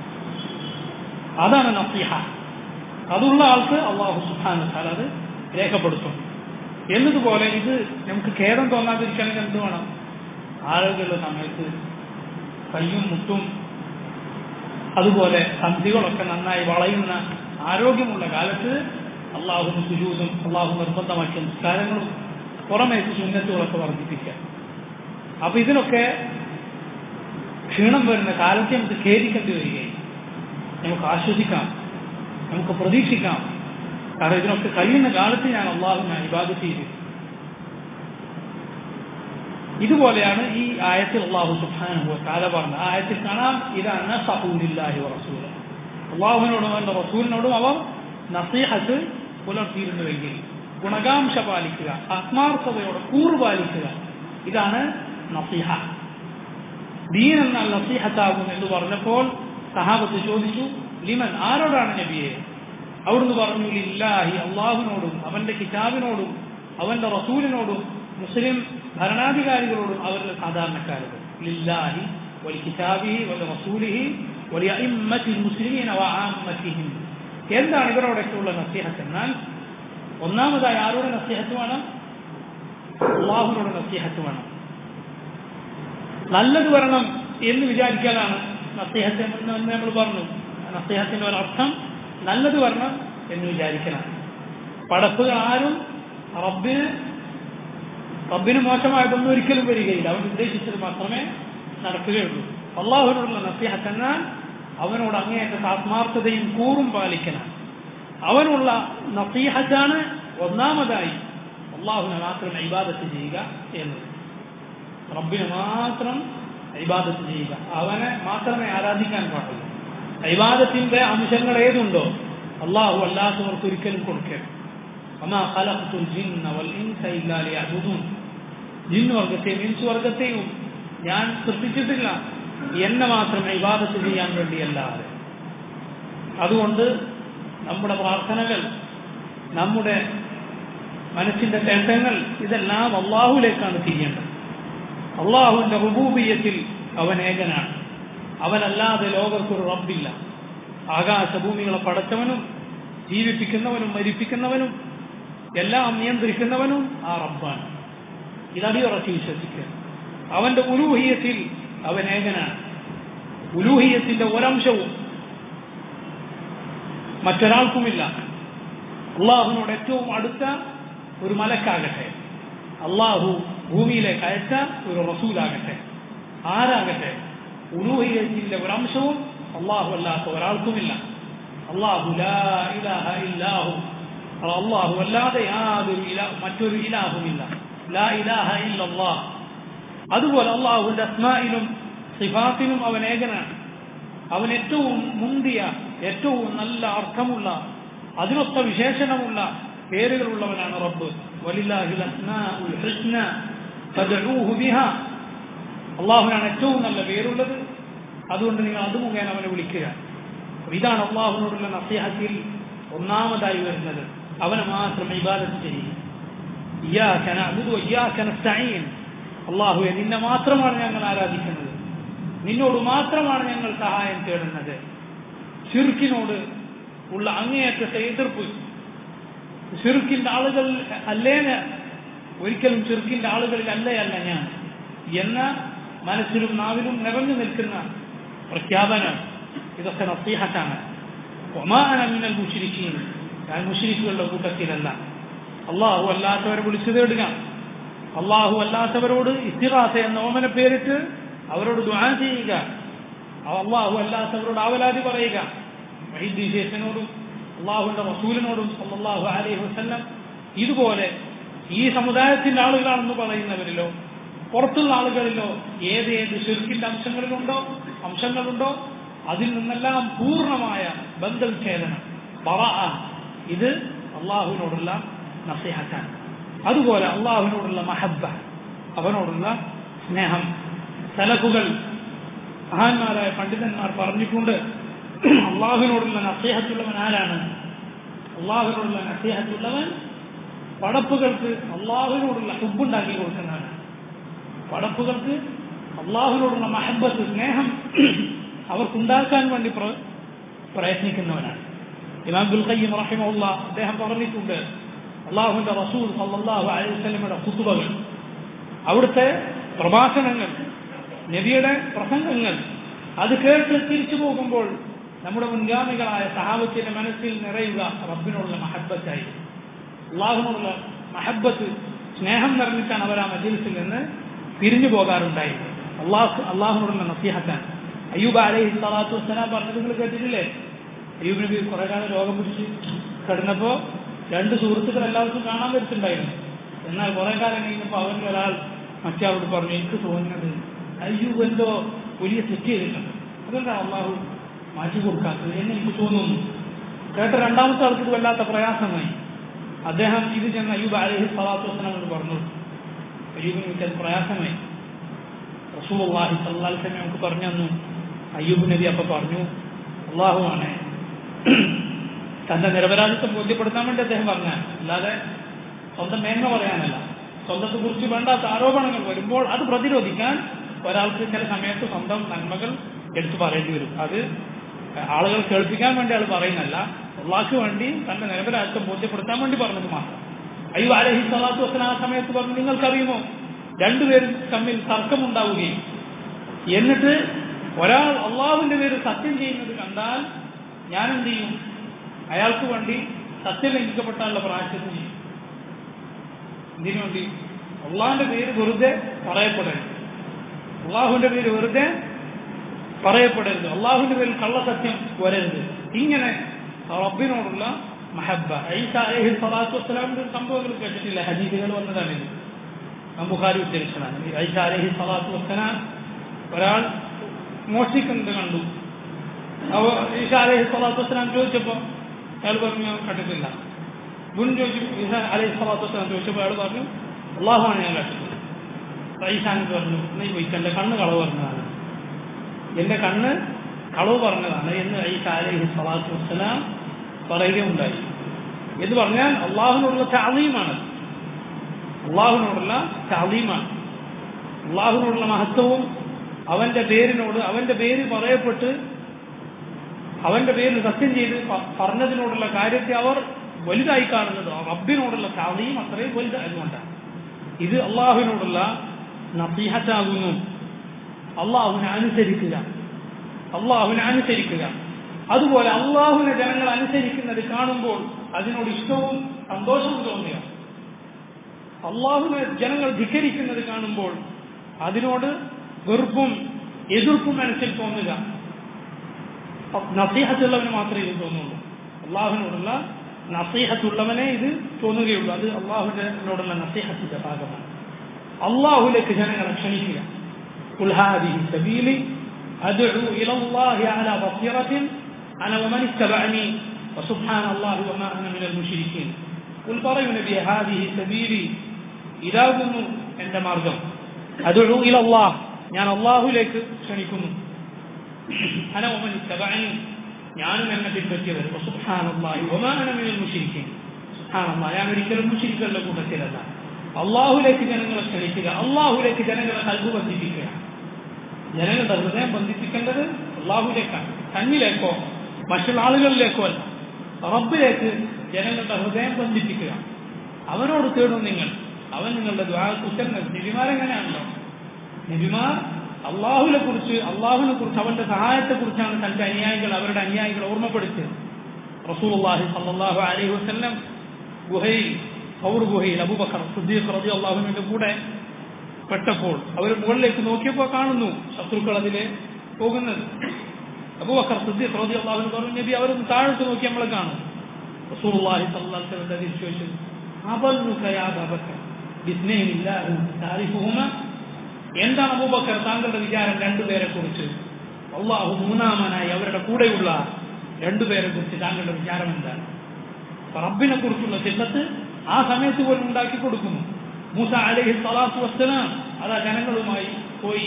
അതാണ് നസീഹ അതുള്ള ആൾക്ക് അള്ളാഹു സുഹാന അത് രേഖപ്പെടുത്തും എന്നതുപോലെ ഇത് നമുക്ക് ഖേദം തോന്നാതിരിക്കണമെങ്കിൽ എന്ത് വേണം ആളുകളുടെ സമയത്ത് കയ്യും മുട്ടും അതുപോലെ സന്ധികളൊക്കെ നന്നായി വളയുന്ന ആരോഗ്യമുള്ള കാലത്ത് അള്ളാഹു സുജൂതും അള്ളാഹു നിർബന്ധമാക്കിയ നിസ്കാരങ്ങളും പുറമേ സുന്നത്തുകളൊക്കെ വർദ്ധിപ്പിക്കുക അപ്പൊ ഇതിനൊക്കെ ക്ഷീണം വരുന്ന കാലത്തെ നമുക്ക് ഖേദിക്കേണ്ടി വരികയും നമുക്ക് ആശ്വസിക്കാം നമുക്ക് പ്രതീക്ഷിക്കാം കാരണം ഇതിനൊക്കെ കഴിയുന്ന കാലത്ത് ഞാൻ അള്ളാഹുവിനെ ഇബാദത്ത് ചെയ്തു ഇതുപോലെയാണ് ഈ ആയത്തിൽ അള്ളാഹു സുഹാനുഭവ കാല പറഞ്ഞ ആ ആയത്തിൽ കാണാം ഇതാണ് സഹൂലില്ലാഹി റസൂൽ അള്ളാഹുവിനോടും അവന്റെ റസൂലിനോടും അവർ നസീഹത്ത് പുലർത്തിയിരുന്നുവെങ്കിൽ ഗുണകാംക്ഷ പാലിക്കുക ആത്മാർത്ഥതയോടെ കൂറ് പാലിക്കുക ഇതാണ് നസീഹ ദീൻ എന്നാൽ നസീഹത്താകും എന്ന് പറഞ്ഞപ്പോൾ സഹാബത്ത് ചോദിച്ചു ലിമൻ ആരോടാണ് നബിയെ അവിടുന്ന് പറഞ്ഞു ലില്ലാഹി അള്ളാഹുവിനോടും അവന്റെ കിതാബിനോടും അവന്റെ റസൂലിനോടും മുസ്ലിം ഭരണാധികാരികളോടും അവരുടെ സാധാരണക്കാരോടും ലില്ലാഹി വലി കിതാബിഹി വലി റസൂലിഹി വലിയ ഇമ്മത്തി മുസ്ലിമീന വആമ്മത്തിഹിം എന്താണ് ഇവരോടൊക്കെയുള്ള നസീഹത്ത് എന്നാൽ ഒന്നാമതായി ആരോട് നസീഹത്ത് വേണം അള്ളാഹുവിനോട് നസീഹത്ത് വേണം നല്ലത് വരണം എന്ന് വിചാരിക്കലാണ് നസീഹത്ത് എന്ന് നമ്മൾ പറഞ്ഞു നസീഹത്തിന്റെ ഒരർത്ഥം നല്ലത് വരണം എന്ന് വിചാരിക്കണം പടപ്പുകൾ ആരും റബ്ബിന് റബ്ബിന് മോശമായതൊന്നും ഒരിക്കലും വരികയില്ല അവൻ ഉദ്ദേശിച്ചത് മാത്രമേ നടക്കുകയുള്ളൂ അള്ളാഹുവിനോടുള്ള നസീഹത്ത് എന്നാൽ അവനോട് അങ്ങേയറ്റത്തെ ആത്മാർത്ഥതയും കൂറും പാലിക്കണം അവനുള്ള നസീഹത്താണ് ഒന്നാമതായി അള്ളാഹുവിനെ മാത്രം ഇബാദത്ത് ചെയ്യുക എന്നത് റബ്ബിനെ മാത്രം ഇബാദത്ത് ചെയ്യുക അവനെ മാത്രമേ ആരാധിക്കാൻ പാടുള്ളൂ ഇബാദത്തിന്റെ അംശങ്ങൾ ഏതുണ്ടോ അള്ളാഹു അല്ലാത്തവർക്ക് ഒരിക്കലും കൊടുക്കരുത് وما خلقت الجن والإنس إلا ليعبدون ജിന്ന് വർഗത്തെയും ഇൻസ് വർഗത്തെയും ഞാൻ സൃഷ്ടിച്ചിട്ടില്ല എന്നെ മാത്രം ഇബാദത്ത് ചെയ്യാൻ വേണ്ടിയല്ലാതെ അതുകൊണ്ട് നമ്മുടെ പ്രാർത്ഥനകൾ നമ്മുടെ മനസ്സിന്റെ തേട്ടങ്ങൾ ഇതെല്ലാം അള്ളാഹുലേക്കാണ് തിരിയേണ്ടത് അള്ളാഹുവിന്റെ റുബൂബിയത്തിൽ അവൻ ഏകനാണ് അവനല്ലാതെ ലോകർക്കൊരു റബ്ബില്ല ആകാശഭൂമികളെ പടച്ചവനും ജീവിപ്പിക്കുന്നവനും മരിപ്പിക്കുന്നവനും എല്ലാം നിയന്ത്രിക്കുന്നവനും ആ റബ്ബാണ് ഇതടിയുറച്ച് വിശ്വസിക്കുക അവന്റെ ഉലൂഹിയത്തിൽ അവൻ ഏകനാണ് ഉലൂഹിയത്തിന്റെ ഒരംശവും മറ്റൊരാൾക്കുമില്ല അള്ളാഹുവിനോട് ഏറ്റവും അടുത്ത ഒരു മലക്കാകട്ടെ അള്ളാഹു ഭൂമിയിലേക്ക് അയച്ച ഒരു റസൂലാകട്ടെ ആരാകട്ടെ ഉലൂഹിയത്തിന്റെ ഒരംശവും അള്ളാഹു അല്ലാത്ത ഒരാൾക്കുമില്ല അള്ളാഹു ലാ ഇലാഹ ഇല്ലാഹു അള്ളാഹു അല്ലാതെ യാതൊരു ഇല മറ്റൊരു ഇലാഹുമില്ല ലാ ഇലാഹ ഇല്ലല്ലാഹ് അതുപോലെ അള്ളാഹുവിന്റെ അസ്മായിലും സിഫാത്തിനും അവൻ ഏകനാണ് അവൻ ഏറ്റവും മുന്തിയ ഏറ്റവും നല്ല അർത്ഥമുള്ള അതിനൊത്ത വിശേഷണമുള്ള പേരുകളുള്ളവനാണ് റബ്ബ് വലില്ലാഹിൽ അസ്മാഉൽ ഹുസ്ന ഫദ്ഉഹു ബിഹാ അള്ളാഹുവിനാണ് ഏറ്റവും നല്ല പേരുള്ളത് അതുകൊണ്ട് നിങ്ങൾ അത് മുഖേന അവനെ വിളിക്കുക ഇതാണ് അള്ളാഹുവിനോടുള്ള നസീഹത്തിൽ ഒന്നാമതായി വരുന്നത് അവനെ മാത്രം ഇബാദത്ത് ചെയ്യുക ഇയ്യാക നഅ്ബുദു വഇയ്യാക നസ്തഈൻ അള്ളാഹുവെ നിന്നെ മാത്രമാണ് ഞങ്ങൾ ആരാധിക്കുന്നത് നിന്നോട് മാത്രമാണ് ഞങ്ങൾ സഹായം തേടുന്നത് ഷിർക്കിനോട് ഉള്ള അങ്ങേയറ്റത്തെ എതിർപ്പ് ഷിർക്കിന്റെ ആളുകൾ അല്ലേന് ഒരിക്കലും ഷിർക്കിന്റെ ആളുകളിൽ അല്ലയല്ല ഞാൻ എന്ന മനസ്സിലും നാവിലും നിറഞ്ഞു നിൽക്കുന്ന പ്രഖ്യാപനം ഇതൊക്കെ നസീഹത്താണ് ഒമാനമിനൽ മുഷിരിക്കും ഞാൻ മുഷിരിക്കുകളുടെ കൂട്ടത്തിലല്ല അള്ളാഹു അല്ലാത്തവരെ വിളിച്ചു തേടുക അള്ളാഹു അല്ലാത്തവരോട് ഇസ്തിറാസ എന്ന ഓമന പേരിട്ട് അവരോട് ദ്വാ ചെയ്യുക അള്ളാഹു അല്ലാത്തവരോട് ആവലാതി പറയുക വൈദ്യ ശേഷനോടും അള്ളാഹുവിന്റെ റസൂലിനോടും അള്ളാഹു അലൈഹി വസ്ല്ലം ഇതുപോലെ ഈ സമുദായത്തിന്റെ ആളുകളാണെന്ന് പറയുന്നവരിലോ പുറത്തുള്ള ആളുകളിലോ ഏത് ഏത് ശുരുക്കിന്റെ അംശങ്ങളിലുണ്ടോ അംശങ്ങളുണ്ടോ അതിൽ നിന്നെല്ലാം പൂർണ്ണമായ ബന്ധവിച്ഛേദനം പറ ഇത് അള്ളാഹുവിനോടുള്ള നസീഹത്താണ് അതുപോലെ അള്ളാഹുവിനോടുള്ള മഹബ അവനോടുള്ള സ്നേഹം സലഫുകൾ മഹാന്മാരായ പണ്ഡിതന്മാർ പറഞ്ഞിട്ടുണ്ട് അള്ളാഹുവിനോടുള്ള നസീഹത്തുള്ളവൻ ആരാണ് അള്ളാഹുവിനോടുള്ള നസീഹത്തുള്ളവൻ പടപ്പുകൾക്ക് അള്ളാഹുവിനോടുള്ള ഹുബുണ്ടാക്കി കൊടുക്കുന്നവനാണ് പടപ്പുകൾക്ക് അള്ളാഹുവിനോടുള്ള മഹബത്ത് സ്നേഹം അവർക്കുണ്ടാക്കാൻ വേണ്ടി പ്രയത്നിക്കുന്നവനാണ് ഇമാം ബുൽ ഖയ്യം റഹിമുള്ള അദ്ദേഹം പറഞ്ഞിട്ടുണ്ട് അള്ളാഹുവിന്റെ റസൂൽ സല്ലല്ലാഹു അലൈഹി വസല്ലമയുടെ ഖുതുബകൾ അവിടുത്തെ പ്രഭാഷണങ്ങൾ നബിയുടെ പ്രസംഗങ്ങൾ അത് കേട്ട് തിരിച്ചു പോകുമ്പോൾ നമ്മുടെ മുൻഗാമികളായ സഹാബത്തിന്റെ മനസ്സിൽ നിറയുക റബ്ബിനുള്ള മഹബത്തായി അള്ളാഹുവിനുള്ള മഹബത്ത് സ്നേഹം നിറഞ്ഞിട്ടാണ് അവർ ആ മജീൽസിൽ നിന്ന് പിരിഞ്ഞു പോകാറുണ്ടായി അള്ളാഹു അള്ളാഹുവിനുള്ള നസീഹത്താണ് അയ്യൂബ് അലൈഹി സ്വലാത്തു വസ്സലാം പറഞ്ഞത് നിങ്ങൾ കേട്ടിട്ടില്ലേ അയ്യൂബ് നബി കുറെ കാലം രോഗം പിടിച്ച് കിടന്നപ്പോ രണ്ട് സുഹൃത്തുക്കൾ എല്ലാവർക്കും കാണാൻ പറ്റുന്നുണ്ടായിരുന്നു എന്നാൽ കുറെ കാലം കഴിഞ്ഞപ്പോൾ അവരിൽ ഒരാൾ മറ്റേയാളോട് പറഞ്ഞു എനിക്ക് തോന്നുന്നത് അയ്യൂബ് എന്തോ വലിയ തെറ്റ് ചെയ്തിട്ടുണ്ട് അതുകൊണ്ടാണ് അള്ളാഹു മാറ്റി കൊടുക്കാത്തത് എന്ന് എനിക്ക് തോന്നുന്നു കേട്ട രണ്ടാമത്തെ ആൾക്ക് ഇത് വല്ലാത്ത പ്രയാസമായി അദ്ദേഹം ഇത് ചെന്ന് അയ്യൂബ് അലഹി സ്വലാത്തു വസ്സലാമോട് പറഞ്ഞു അയ്യൂബിന് എനിക്ക് അത് പ്രയാസമായി റസൂൽ അള്ളാഹി സല്ലാൽ തന്നെ നമുക്ക് പറഞ്ഞു തന്നു അയ്യൂബ് നബി അപ്പൊ പറഞ്ഞു അള്ളാഹുവാണ് തന്റെ നിരപരാധിത്വം ബോധ്യപ്പെടുത്താൻ വേണ്ടി അദ്ദേഹം പറഞ്ഞ അല്ലാതെ സ്വന്തം മേന്മ പറയാനല്ല സ്വന്തത്തെ കുറിച്ച് വേണ്ടാത്ത ആരോപണങ്ങൾ വരുമ്പോൾ അത് പ്രതിരോധിക്കാൻ ഒരാൾക്ക് ചില സമയത്ത് സ്വന്തം നന്മകൾ എടുത്തു പറയേണ്ടി വരും അത് ആളുകൾ കേൾപ്പിക്കാൻ വേണ്ടി ആൾ പറയുന്നല്ല അള്ളാഹ്ക്ക് വേണ്ടി തന്റെ നിരപരാധിത്വം ബോധ്യപ്പെടുത്താൻ വേണ്ടി പറഞ്ഞത് മാത്രം അയ്യോ അലഹി സ്വലാത്തു വസ്സൻ ആ സമയത്ത് പറഞ്ഞു നിങ്ങൾക്കറിയുമോ രണ്ടുപേരും തമ്മിൽ തർക്കമുണ്ടാവുകയും എന്നിട്ട് ഒരാൾ അള്ളാഹുവിന്റെ പേര് സത്യം ചെയ്യുന്നത് കണ്ടാൽ ഞാൻ എന്ത് ചെയ്യും അയാൾക്ക് വേണ്ടി സത്യം ലംഘിക്കപ്പെട്ടാലുള്ള പ്രായശ്ചിത്തം ചെയ്യും എന്തിനു വേണ്ടി അള്ളാഹിന്റെ പേര് വെറുതെ പറയപ്പെടരുത് അള്ളാഹുവിന്റെ പേര് വെറുതെ പറയപ്പെടരുത് അള്ളാഹുവിന്റെ പേരിൽ കള്ളസത്യം വരരുത് ഇങ്ങനെ റബ്ബിനോടുള്ള മഹബ ഐസ അലഹി സ്വലാത്തു വസ്സലാമിന്റെ സംഭവങ്ങൾ കേട്ടിട്ടില്ല ഹദീസുകൾ വന്നതാണ് ഇത് ബുഖാരി ഉദ്ധരിച്ചതാണ് ഐസ അലഹി സ്വലാത്തു വസ്സലാം ഒരാൾ മോഷ്ടിക്കുന്നത് കണ്ടു അവ ഈശ അലഹി സ്വലാത്തു വസ്സലാം ചോദിച്ചപ്പോൾ അയാൾ പറഞ്ഞു കണ്ടിട്ടില്ല വീണ്ടും ചോദിച്ചു ഈസ അലൈഹി സ്വലാത്തു വസ്സലാം ചോദിച്ചപ്പോൾ അയാൾ പറഞ്ഞു അള്ളാഹുവാണ് ഞാൻ കേട്ടത് ഈസാനത്ത് പറഞ്ഞു നീ പോയിക്ക് എൻ്റെ കണ്ണ് കളവ് പറഞ്ഞതാണ് എൻ്റെ കണ്ണ് കളവ് പറഞ്ഞതാണ് എന്ന് ഈസ അലൈഹി സ്വലാത്തു വസ്സലാം പറയുകയുണ്ടായി എന്ന് പറഞ്ഞാൽ അള്ളാഹുവിനോടുള്ള ചാളീമാണ് അള്ളാഹുവിനോടുള്ള ചാളീമാണ് അള്ളാഹുവിനോടുള്ള മഹത്വവും അവന്റെ പേരിനോട് അവന്റെ പേര് പറയപ്പെട്ട് അവന്റെ പേരിൽ സത്യം ചെയ്ത് പ- പറഞ്ഞതിനോടുള്ള കാര്യത്തെ അവർ വലുതായി കാണുന്നത് റബ്ബിനോടുള്ള ചാളിയും അത്രയും വലുതായതുകൊണ്ടാണ് ഇത് അള്ളാഹുവിനോടുള്ള നസീഹത്താകുന്നു അള്ളാഹുവിനെ അനുസരിക്കുക അള്ളാഹുവിനെ അനുസരിക്കുക അതുപോലെ അള്ളാഹുവിനെ ജനങ്ങൾ അനുസരിക്കുന്നത് കാണുമ്പോൾ അതിനോട് ഇഷ്ടവും സന്തോഷവും തോന്നുക അള്ളാഹുവിനെ ജനങ്ങൾ ധിക്കരിക്കുന്നത് കാണുമ്പോൾ അതിനോട് വെറുപ്പും എതിർപ്പും മനസ്സിൽ തോന്നുക നസീഹത്തുള്ളവന് മാത്രമേ ഇത് തോന്നുള്ളൂ അള്ളാഹുവിനോടുള്ള നസീഹത്തുള്ളവനെ ഇത് തോന്നുകയുള്ളൂ അത് അള്ളാഹുവിനോടുള്ള നസീഹത്തിന്റെ ഭാഗമാണ് അള്ളാഹുലേക്ക് ജനങ്ങളെ ക്ഷണിക്കുക قل هذه سبيلي أدعو إلى الله على بصيرة أنا ومن اتبعني وسبحان الله وما أنا من المشركين قل പറയൂ നബി هذه سبيلي ഇതാകുന്നു എൻ്റെ മാർഗം അദുഉ ഇല അല്ലാഹ് ഞാൻ അള്ളാഹുലേക്ക് ക്ഷണിക്കുന്നു അന ഒമൻ ഇത്തബഅനി ഞാനും എന്നെ പിൻപറ്റിയവർ സുബ്ഹാനല്ലാഹി വമാ അന മിനൽ മുശ്രിക്കീൻ സുബ്ഹാനല്ലാഹ് ഞാൻ ഒരിക്കലും മുശ്രിക്കുകളുടെ കൂട്ടത്തിലല്ല അള്ളാഹുലേക്ക് ജനങ്ങളെ ക്ഷണിക്കുക അള്ളാഹുലേക്ക് ജനങ്ങളെ കൽബ് ബന്ധിപ്പിക്കുക ജനങ്ങളുടെ ഹൃദയം ബന്ധിപ്പിക്കേണ്ടത് അള്ളാഹുലേക്കാണ് തന്നിലേക്കോ മറ്റുള്ള ആളുകളിലേക്കോ അല്ല റബ്ബിലേക്ക് ജനങ്ങളുടെ ഹൃദയം ബന്ധിപ്പിക്കുക അവനോട് തേടും നിങ്ങൾ അവൻ നിങ്ങളുടെ കുറ്റങ്ങൾ നബിമാരെങ്ങനെയാണല്ലോ നബിമാർ അള്ളാഹുവിനെ കുറിച്ച് അള്ളാഹുവിനെ കുറിച്ച് അവന്റെ സഹായത്തെ കുറിച്ചാണ് തന്റെ അനുയായികൾ അവരുടെ അനുയായികൾ ഓർമ്മപ്പെടുത്തിയത് റസൂലുള്ളാഹി സല്ലല്ലാഹു അലൈഹി വസല്ലം ഗുഹയിൽ സൗർ ഗുഹയിൽ അബൂബക്കർ സുദ്ദീഖ് റബി അള്ളാഹുവിന്റെ കൂടെ പെട്ടപ്പോൾ അവർ മുകളിലേക്ക് നോക്കിയപ്പോൾ കാണുന്നു ശത്രുക്കൾ അതിലെ പോകുന്നത് അബൂബക്കർ സുദ്ദീഖ് റബി അള്ളാഹുവിന് പറഞ്ഞു നബി അവരൊന്ന് താഴോട്ട് നോക്കി നമ്മളെ കാണും റസൂലുള്ളാഹി സല്ലല്ലാഹു അലൈഹി വസല്ലം തിരിച്ചു ചോദിച്ചു അബല്ലുക യാ അബൂബക്കർ ബിസ്നൈനില്ലാഹി താരിഫുഹുമ എന്താണ് അബൂബക്കർ താങ്കളുടെ വിചാരം രണ്ടുപേരെ കുറിച്ച് അള്ളാഹു മൂന്നാമനായി അവരുടെ കൂടെയുള്ള രണ്ടുപേരെ കുറിച്ച് താങ്കളുടെ വിചാരം എന്താണ് റബ്ബിനെ കുറിച്ചുള്ള ചിന്തത്ത് ആ സമയത്ത് പോലും ഉണ്ടാക്കി കൊടുക്കുന്നു മൂസ അലഹി സ്വലാത്തു വസ്സലാം അതാ ജനങ്ങളുമായി പോയി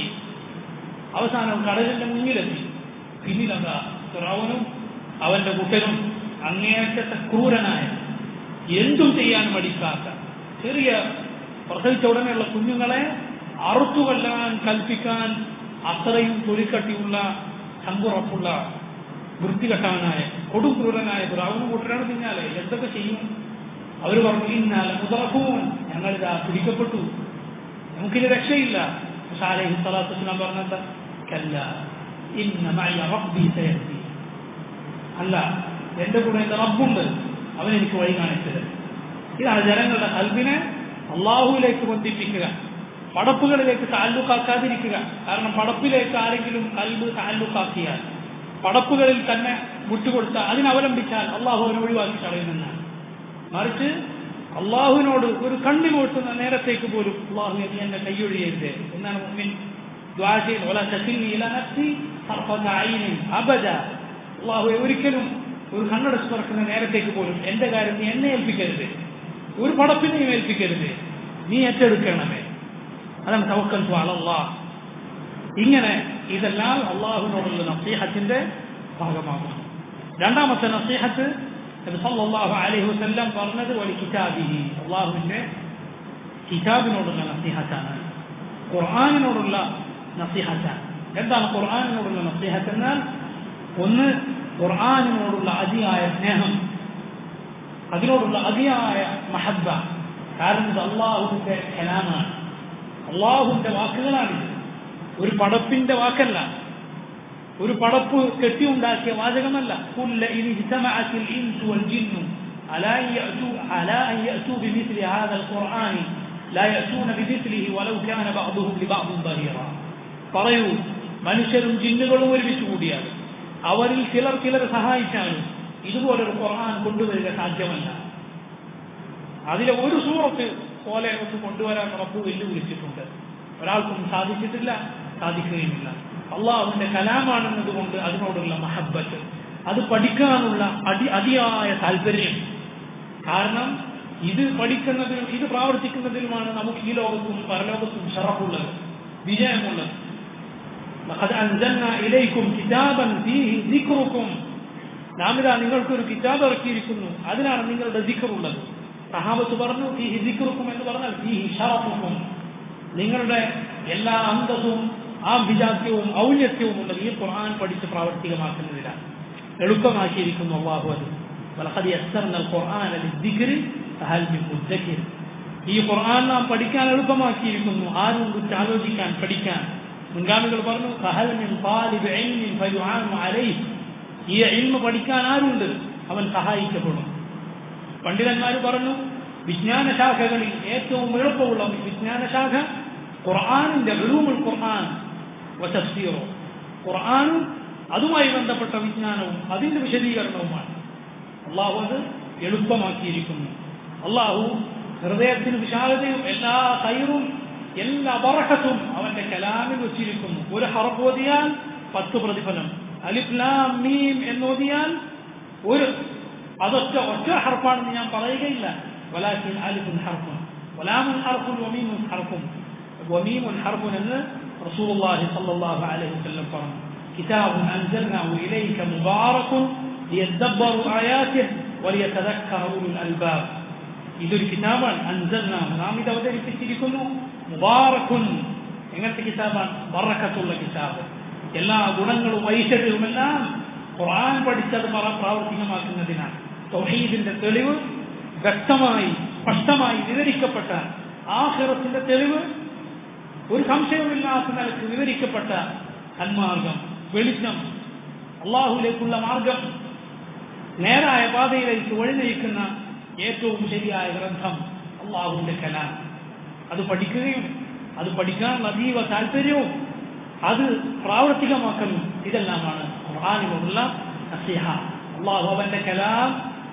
അവസാനം കടലിന്റെ മുന്നിലെത്തി പിന്നിലെന്താ ഫിറൗനും അവന്റെ കുട്ടനും അങ്ങേയറ്റത്തെ ക്രൂരനായ എന്തും ചെയ്യാൻ മടിക്കാത്ത ചെറിയ പ്രസവിച്ച ഉടനെയുള്ള കുഞ്ഞുങ്ങളെ അറുത്തുകൊല്ലാൻ കൽപ്പിക്കാൻ അത്രയും തൊലിക്കട്ടിയുള്ള ചങ്കുറപ്പുള്ള വൃത്തികെട്ടവനായ കൊടും ക്രൂരനായ ഫിറൗനും കൂട്ടരാണ് പിന്നാലെ എന്തൊക്കെ ചെയ്യും അവർ പറഞ്ഞു ഇന്നാല മുതറക്കൂൻ ഞങ്ങളിതാ പിടിക്കപ്പെട്ടു നമുക്കിനി രക്ഷയില്ല പക്ഷെ അലൈഹി സ്വലാത്തു വസ്സലാം പറഞ്ഞെന്താ കല്ല ഇന്ന മഅയ റബ്ബി സയഹ്ദി അല്ല എന്റെ കൂടെ എന്റെ റബ്ബുണ്ട് അവൻ എനിക്ക് വഴി കാണിച്ചത് ഇതാണ് ജനങ്ങളുടെ കൽബിനെ അള്ളാഹുവിലേക്ക് ബന്ധിപ്പിക്കുക പടപ്പുകളിലേക്ക് താല്ലുക്കാക്കാതിരിക്കുക കാരണം പടപ്പിലേക്ക് ആരെങ്കിലും കൽബ് താല്ലുക്കാക്കിയാൽ പടപ്പുകളിൽ തന്നെ വിട്ടുകൊടുത്താൽ അതിനവലംബിച്ചാൽ അള്ളാഹു അവനെ ഒഴിവാക്കി കളയുമെന്നാണ് മറിച്ച് അള്ളാഹുവിനോട് ഒരു കണ്ണി പോട്ടുന്ന നേരത്തേക്ക് പോലും അള്ളാഹു നീ എന്നെ കൈയൊഴിയരുത് എന്നാണ് മുമ്പിൻ ദ്വാശയിൽ അബജ അള്ളാഹു ഒരിക്കലും ഒരു കണ്ണടച്ച് തുറക്കുന്ന നേരത്തേക്ക് പോലും എന്റെ കാര്യം നീ എന്നെ ഏൽപ്പിക്കരുത് ഒരു പടപ്പിനെയും ഏൽപ്പിക്കരുത് നീ ഏറ്റെടുക്കണമേ അതാണ് തവക്കൽ അള്ളാഹ് ഇങ്ങനെ ഇതെല്ലാം അള്ളാഹുവിനോടുള്ള നസീഹത്തിന്റെ ഭാഗമാകുന്നു രണ്ടാമത്തെ നസീഹത്ത് നബി സല്ലല്ലാഹു അലൈഹി വസല്ലം പറഞ്ഞത് വലി കിതാബിഹി അള്ളാഹുവിന്റെ കിതാബിനോടുള്ള നസീഹത്താണ് ഖുർആാനിനോടുള്ള നസീഹത്താണ് എന്താണ് ഖുർആാനിനോടുള്ള നസീഹത്ത് എന്നാൽ ഒന്ന് ഖുർആാനിനോടുള്ള അതിയായ സ്നേഹം അതിനോടുള്ള അതിയായ മഹബ കാരണം ഇത് അള്ളാഹുവിന്റെ കലാമാണ് അള്ളാഹുവിന്റെ വാക്കുകളാണിത് ഒരു പടപ്പിന്റെ വാക്കല്ല ഒരു പടപ്പ് കെട്ടിയുണ്ടാക്കിയ വാചകമല്ല കുല്ല ഇനി ഇജ്തമഅത്തിൽ ഇൻസു വൽ ജിന്നു അലാ യഅതു അലാ അൻ യഅതു ബിമിസ്ലി ഹാദൽ ഖുർആനി ലാ യഅതൂന ബിമിസ്ലിഹി വലൗ കാന ബഅദുഹും ലിബഅദിൻ ظهيرا പറയൂ മനുഷ്യരും ജിന്നുകളും ഒരുമിച്ച് കൂടിയാൽ അവരിൽ ചിലർ ചിലർ സഹായിച്ചാലും ഇതുപോലൊരു ഖുർആൻ കൊണ്ടുവരിക സാധ്യമല്ല അതിലെ ഒരു സൂറത്ത് പോലെ ഒന്ന് കൊണ്ടുവരാൻ റബ്ബ് വെല്ലുവിളിച്ചിട്ടുണ്ട് ഒരാൾക്കും സാധിച്ചിട്ടില്ല സാധിക്കുകയുമില്ല അള്ളാഹുവിന്റെ കലാമാണെന്നതുകൊണ്ട് അതിനോടുള്ള മഹബത്ത് അത് പഠിക്കാനുള്ള അതി അതിയായ താല്പര്യം കാരണം ഇത് പഠിക്കുന്നതിലും ഇത് പ്രാവർത്തിക്കുന്നതിലുമാണ് നമുക്ക് ഈ ലോകത്തും പരലോകത്തും ഷറഫുള്ളത് വിജയമുള്ളത് لقد أنزلنا إليكم كتابا فيه ذكركم നാം ഇതാ നിങ്ങൾക്കൊരു കിതാബ് ഇറക്കിയിരിക്കുന്നു അതിനാണ് നിങ്ങളുടെ ദിക്കറുള്ളത് സഹാബത്ത് പറഞ്ഞു ഫീഹി ദിക്കറുക്കും എന്ന് പറഞ്ഞാൽ ഫീഹി ഷറഫുക്കും നിങ്ങളുടെ എല്ലാ അന്തസ്സും ആഭിജാത്യവും ഔന്നത്യവും ഉള്ളത് ഈ ഖുർആൻ പഠിച്ച് പ്രാവർത്തികമാക്കുന്നതിലാണ് എളുപ്പമാക്കിയിരിക്കുന്നു അള്ളാഹു അത് ولقد يسرنا القرآن للذكر فهل من مدكر ഈ ഖുർആൻ നാം പഠിക്കാൻ എളുപ്പമാക്കിയിരിക്കുന്നു ആരും കുറിച്ച് ആലോചിക്കാൻ പഠിക്കാൻ മുൻഗാമികൾ പറഞ്ഞു ഫഹൽ മിൻ താലിബ് ഇൽമിൻ ഫയുആനു അലൈഹി ഈ ഇൽമ പഠിക്കാൻ ആരുണ്ട് അവൻ സഹായിക്കപ്പെടും പണ്ഡിതന്മാർ പറഞ്ഞു വിജ്ഞാന ശാഖകളിൽ ഏറ്റവും എളുപ്പമുള്ള വിജ്ഞാന ശാഖ ഖുർആാനിന്റെ വെളുമുൽ ഖുർആൻ വസീറോ ഖുർആാനും അതുമായി ബന്ധപ്പെട്ട വിജ്ഞാനവും അതിന്റെ വിശദീകരണവുമാണ് അള്ളാഹു അത് എളുപ്പമാക്കിയിരിക്കുന്നു അള്ളാഹു ഹൃദയത്തിന് വിശാലതയും എല്ലാ കയറും എല്ലാ ബറക്കത്തും അവന്റെ കലാമിൽ വെച്ചിരിക്കുന്നു ഒരു ഹറഫ് ഓതിയാൽ പത്ത് പ്രതിഫലം അലിഫ്ലാം മീം എന്നോതിയാൽ ഒരു അതൊറ്റ ഒറ്റ ഹർഫാണെന്ന് ഞാൻ പറയുകയില്ല വലാക്കിൻ അലിഫുൻ ഹർഫുൻ വലാമുൻ ഹർഫുൻ വമീമുൻ ഹർഫുൻ വമീമുൻ ഹർഫുൻ എന്ന് റസൂലുള്ളാഹി സ്വല്ലല്ലാഹു അലൈഹി വസല്ലം പറഞ്ഞു കിതാബുൻ അൻസൽനാഹു ഇലൈക മുബാറകുൻ ലിയദബ്ബറു ആയാതിഹി വലിയതദക്കറ ഉലുൽ അൽബാബ് ഇതൊരു കിതാബാണ് അൻസൽനാഹു നാം ഇത് അവതരിപ്പിച്ചിരിക്കുന്നു മുബാറക്കുൻ എങ്ങനത്തെ കിതാബാണ് ബറക്കത്തുള്ള കിതാബ് എല്ലാ ഗുണങ്ങളും ഐശ്വര്യവുമെല്ലാം ഖുർആൻ പഠിച്ചത് പ്രാവർത്തികമാക്കുന്നതിനാണ് തൗഹീദിന്റെ തെളിവ് വ്യക്തമായി സ്പഷ്ടമായി വിവരിക്കപ്പെട്ട ആഹിറത്തിന്റെ തെളിവ് ഒരു സംശയവുമില്ലാത്ത നിലക്ക് വിവരിക്കപ്പെട്ട സന്മാർഗം വെളിച്ചം അള്ളാഹുലേക്കുള്ള മാർഗം നേരായ പാതയിലേക്ക് വഴിനയിക്കുന്ന ഏറ്റവും ശരിയായ ഗ്രന്ഥം അള്ളാഹുവിന്റെ കലാം അത് പഠിക്കുകയും അത് പഠിക്കാനുള്ള അതീവ താല്പര്യവും അത് പ്രാവർത്തികമാക്കലും ഇതെല്ലാമാണ് ഖുർആാനിലുള്ള നസിഹ അള്ളാഹു അവന്റെ കലാം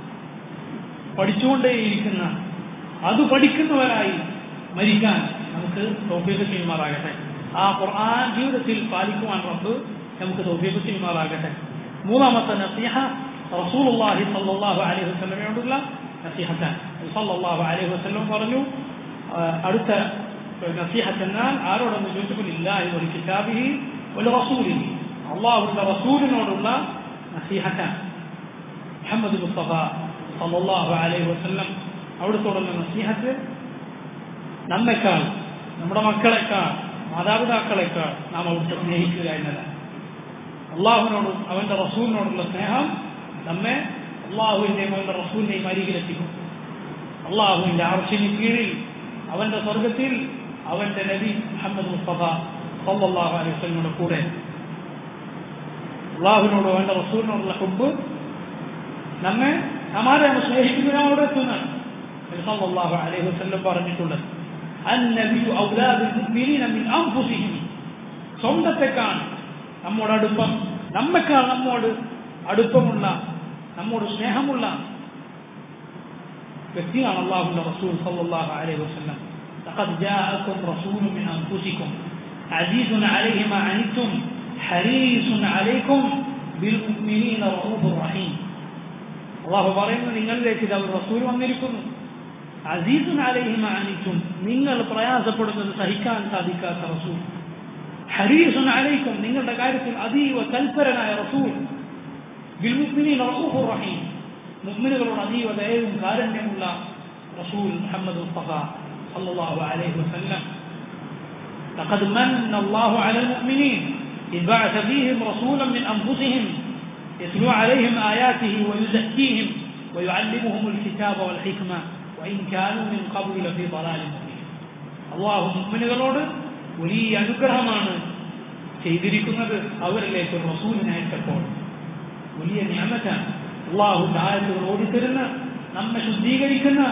പഠിച്ചുകൊണ്ടേയിരിക്കുന്ന അത് പഠിക്കുന്നവരായി മരിക്കാൻ നമുക്ക് തൗഫീഖ് ചെയ്യുമാറാകട്ടെ ആ ഖുർആൻ ജീവിതത്തിൽ പാലിക്കുവാൻ റബ്ബ് നമുക്ക് തൗഫീഖ് ചെയ്യുമാറാകട്ടെ മൂന്നാമത്തെ നസിഹ റസൂലുള്ളാഹി സല്ലല്ലാഹു അലൈഹി വസല്ലമയോടുള്ള നസിഹത്താണ് സല്ലല്ലാഹു അലൈഹി വസല്ലം പറഞ്ഞു അടുത്ത നസീഹത്ത് എന്നാൽ ആരോടൊന്ന് ചോദിച്ചപ്പോൾ ഇല്ലാഹി ഒരു കിതാബിഹി ഒരു റസൂലിഹി അള്ളാഹുവിന്റെ റസൂലിനോടുള്ള നസീഹത്താണ് മുഹമ്മദ് മുസ്തഫ സല്ലല്ലാഹു അലൈഹി വസല്ലം അവിടുത്തോടുള്ള നസീഹത്ത് നമ്മെക്കാൾ നമ്മുടെ മക്കളെക്കാൾ മാതാപിതാക്കളെക്കാൾ നാം അവിടുത്തെ സ്നേഹിക്കുക എന്നതാണ് അള്ളാഹുവിനോടും അവന്റെ റസൂലിനോടുള്ള സ്നേഹം നമ്മെ അള്ളാഹുവിന്റെയും അവന്റെ റസൂലിന്റെയും അരികിലെത്തിക്കും അള്ളാഹുവിന്റെ ആർച്ചിന് കീഴിൽ അവന്റെ സ്വർഗത്തിൽ അവന്റെ നബി മുഹമ്മദ് മുസ്തഫ സല്ലല്ലാഹു അലൈഹി വസല്ലമയുടെ കൂടെ അള്ളാഹുവിനോടും അവന്റെ റസൂലിനോടുള്ള ഹുബ് നമ്മെ നമ്മാരെയാണ് സ്നേഹിക്കുന്നത് അവിടെ എത്തുന്നത് സല്ലല്ലാഹു അലൈഹി വസല്ലം പറഞ്ഞിട്ടുണ്ട് النبي أولى بالمؤمنين من أنفسهم സ്വന്തത്തെക്കാൾ നമ്മോട് അടുപ്പം നമ്മെക്കാൾ നമ്മോട് അടുപ്പമുള്ള നമ്മോട് സ്നേഹമുള്ള വ്യക്തിയാണ് അള്ളാഹുന്റെ റസൂൽ സല്ലല്ലാഹു അലൈഹി വസല്ലം لقد جاءكم رسول من أنفسكم عزيز عليه ما عنتم حريص عليكم بالمؤمنين رؤوف رحيم അള്ളാഹു പറയുന്നു നിങ്ങളിലേക്ക് ഇത് അവർ റസൂൽ വന്നിരിക്കുന്നു അസീസുൻ അലൈഹി മാ അനിറ്റും നിങ്ങൾ പ്രയാസപ്പെടുന്നത് സഹിക്കാൻ സാധിക്കാത്ത റസൂൽ ഹരീസുൻ അലൈക്കും നിങ്ങളുടെ കാര്യത്തിൽ അതീവ തൽപരനായ റസൂൽ ബിൽമുസ്ലിമീൻ റഊഫുർ റഹീം മുഅ്മിനുകളോട് അതീവ ദയവും കാരുണ്യമുള്ള റസൂൽ മുഹമ്മദ് മുസ്തഫ സല്ലല്ലാഹു അലൈഹി വസല്ലം لقد من الله على المؤمنين إذ بعث فيهم رسولا من أنفسهم يتلو عليهم آياته ويزكيهم ويعلمهم الكتاب والحكمة وإن كانوا من قبل لفي ضلال مبين الله മുഅ്മിനുകളോട് വലിയ അനുഗ്രഹമാണ് ചെയ്തിരിക്കുന്നത് അവരിലേക്ക് ഒരു റസൂലിനെ അയച്ചപ്പോൾ വലിയ നിയമത്താണ് അള്ളാഹു ആയത്തുകൾ ഓടിത്തരുന്ന നമ്മെ ശുദ്ധീകരിക്കുന്ന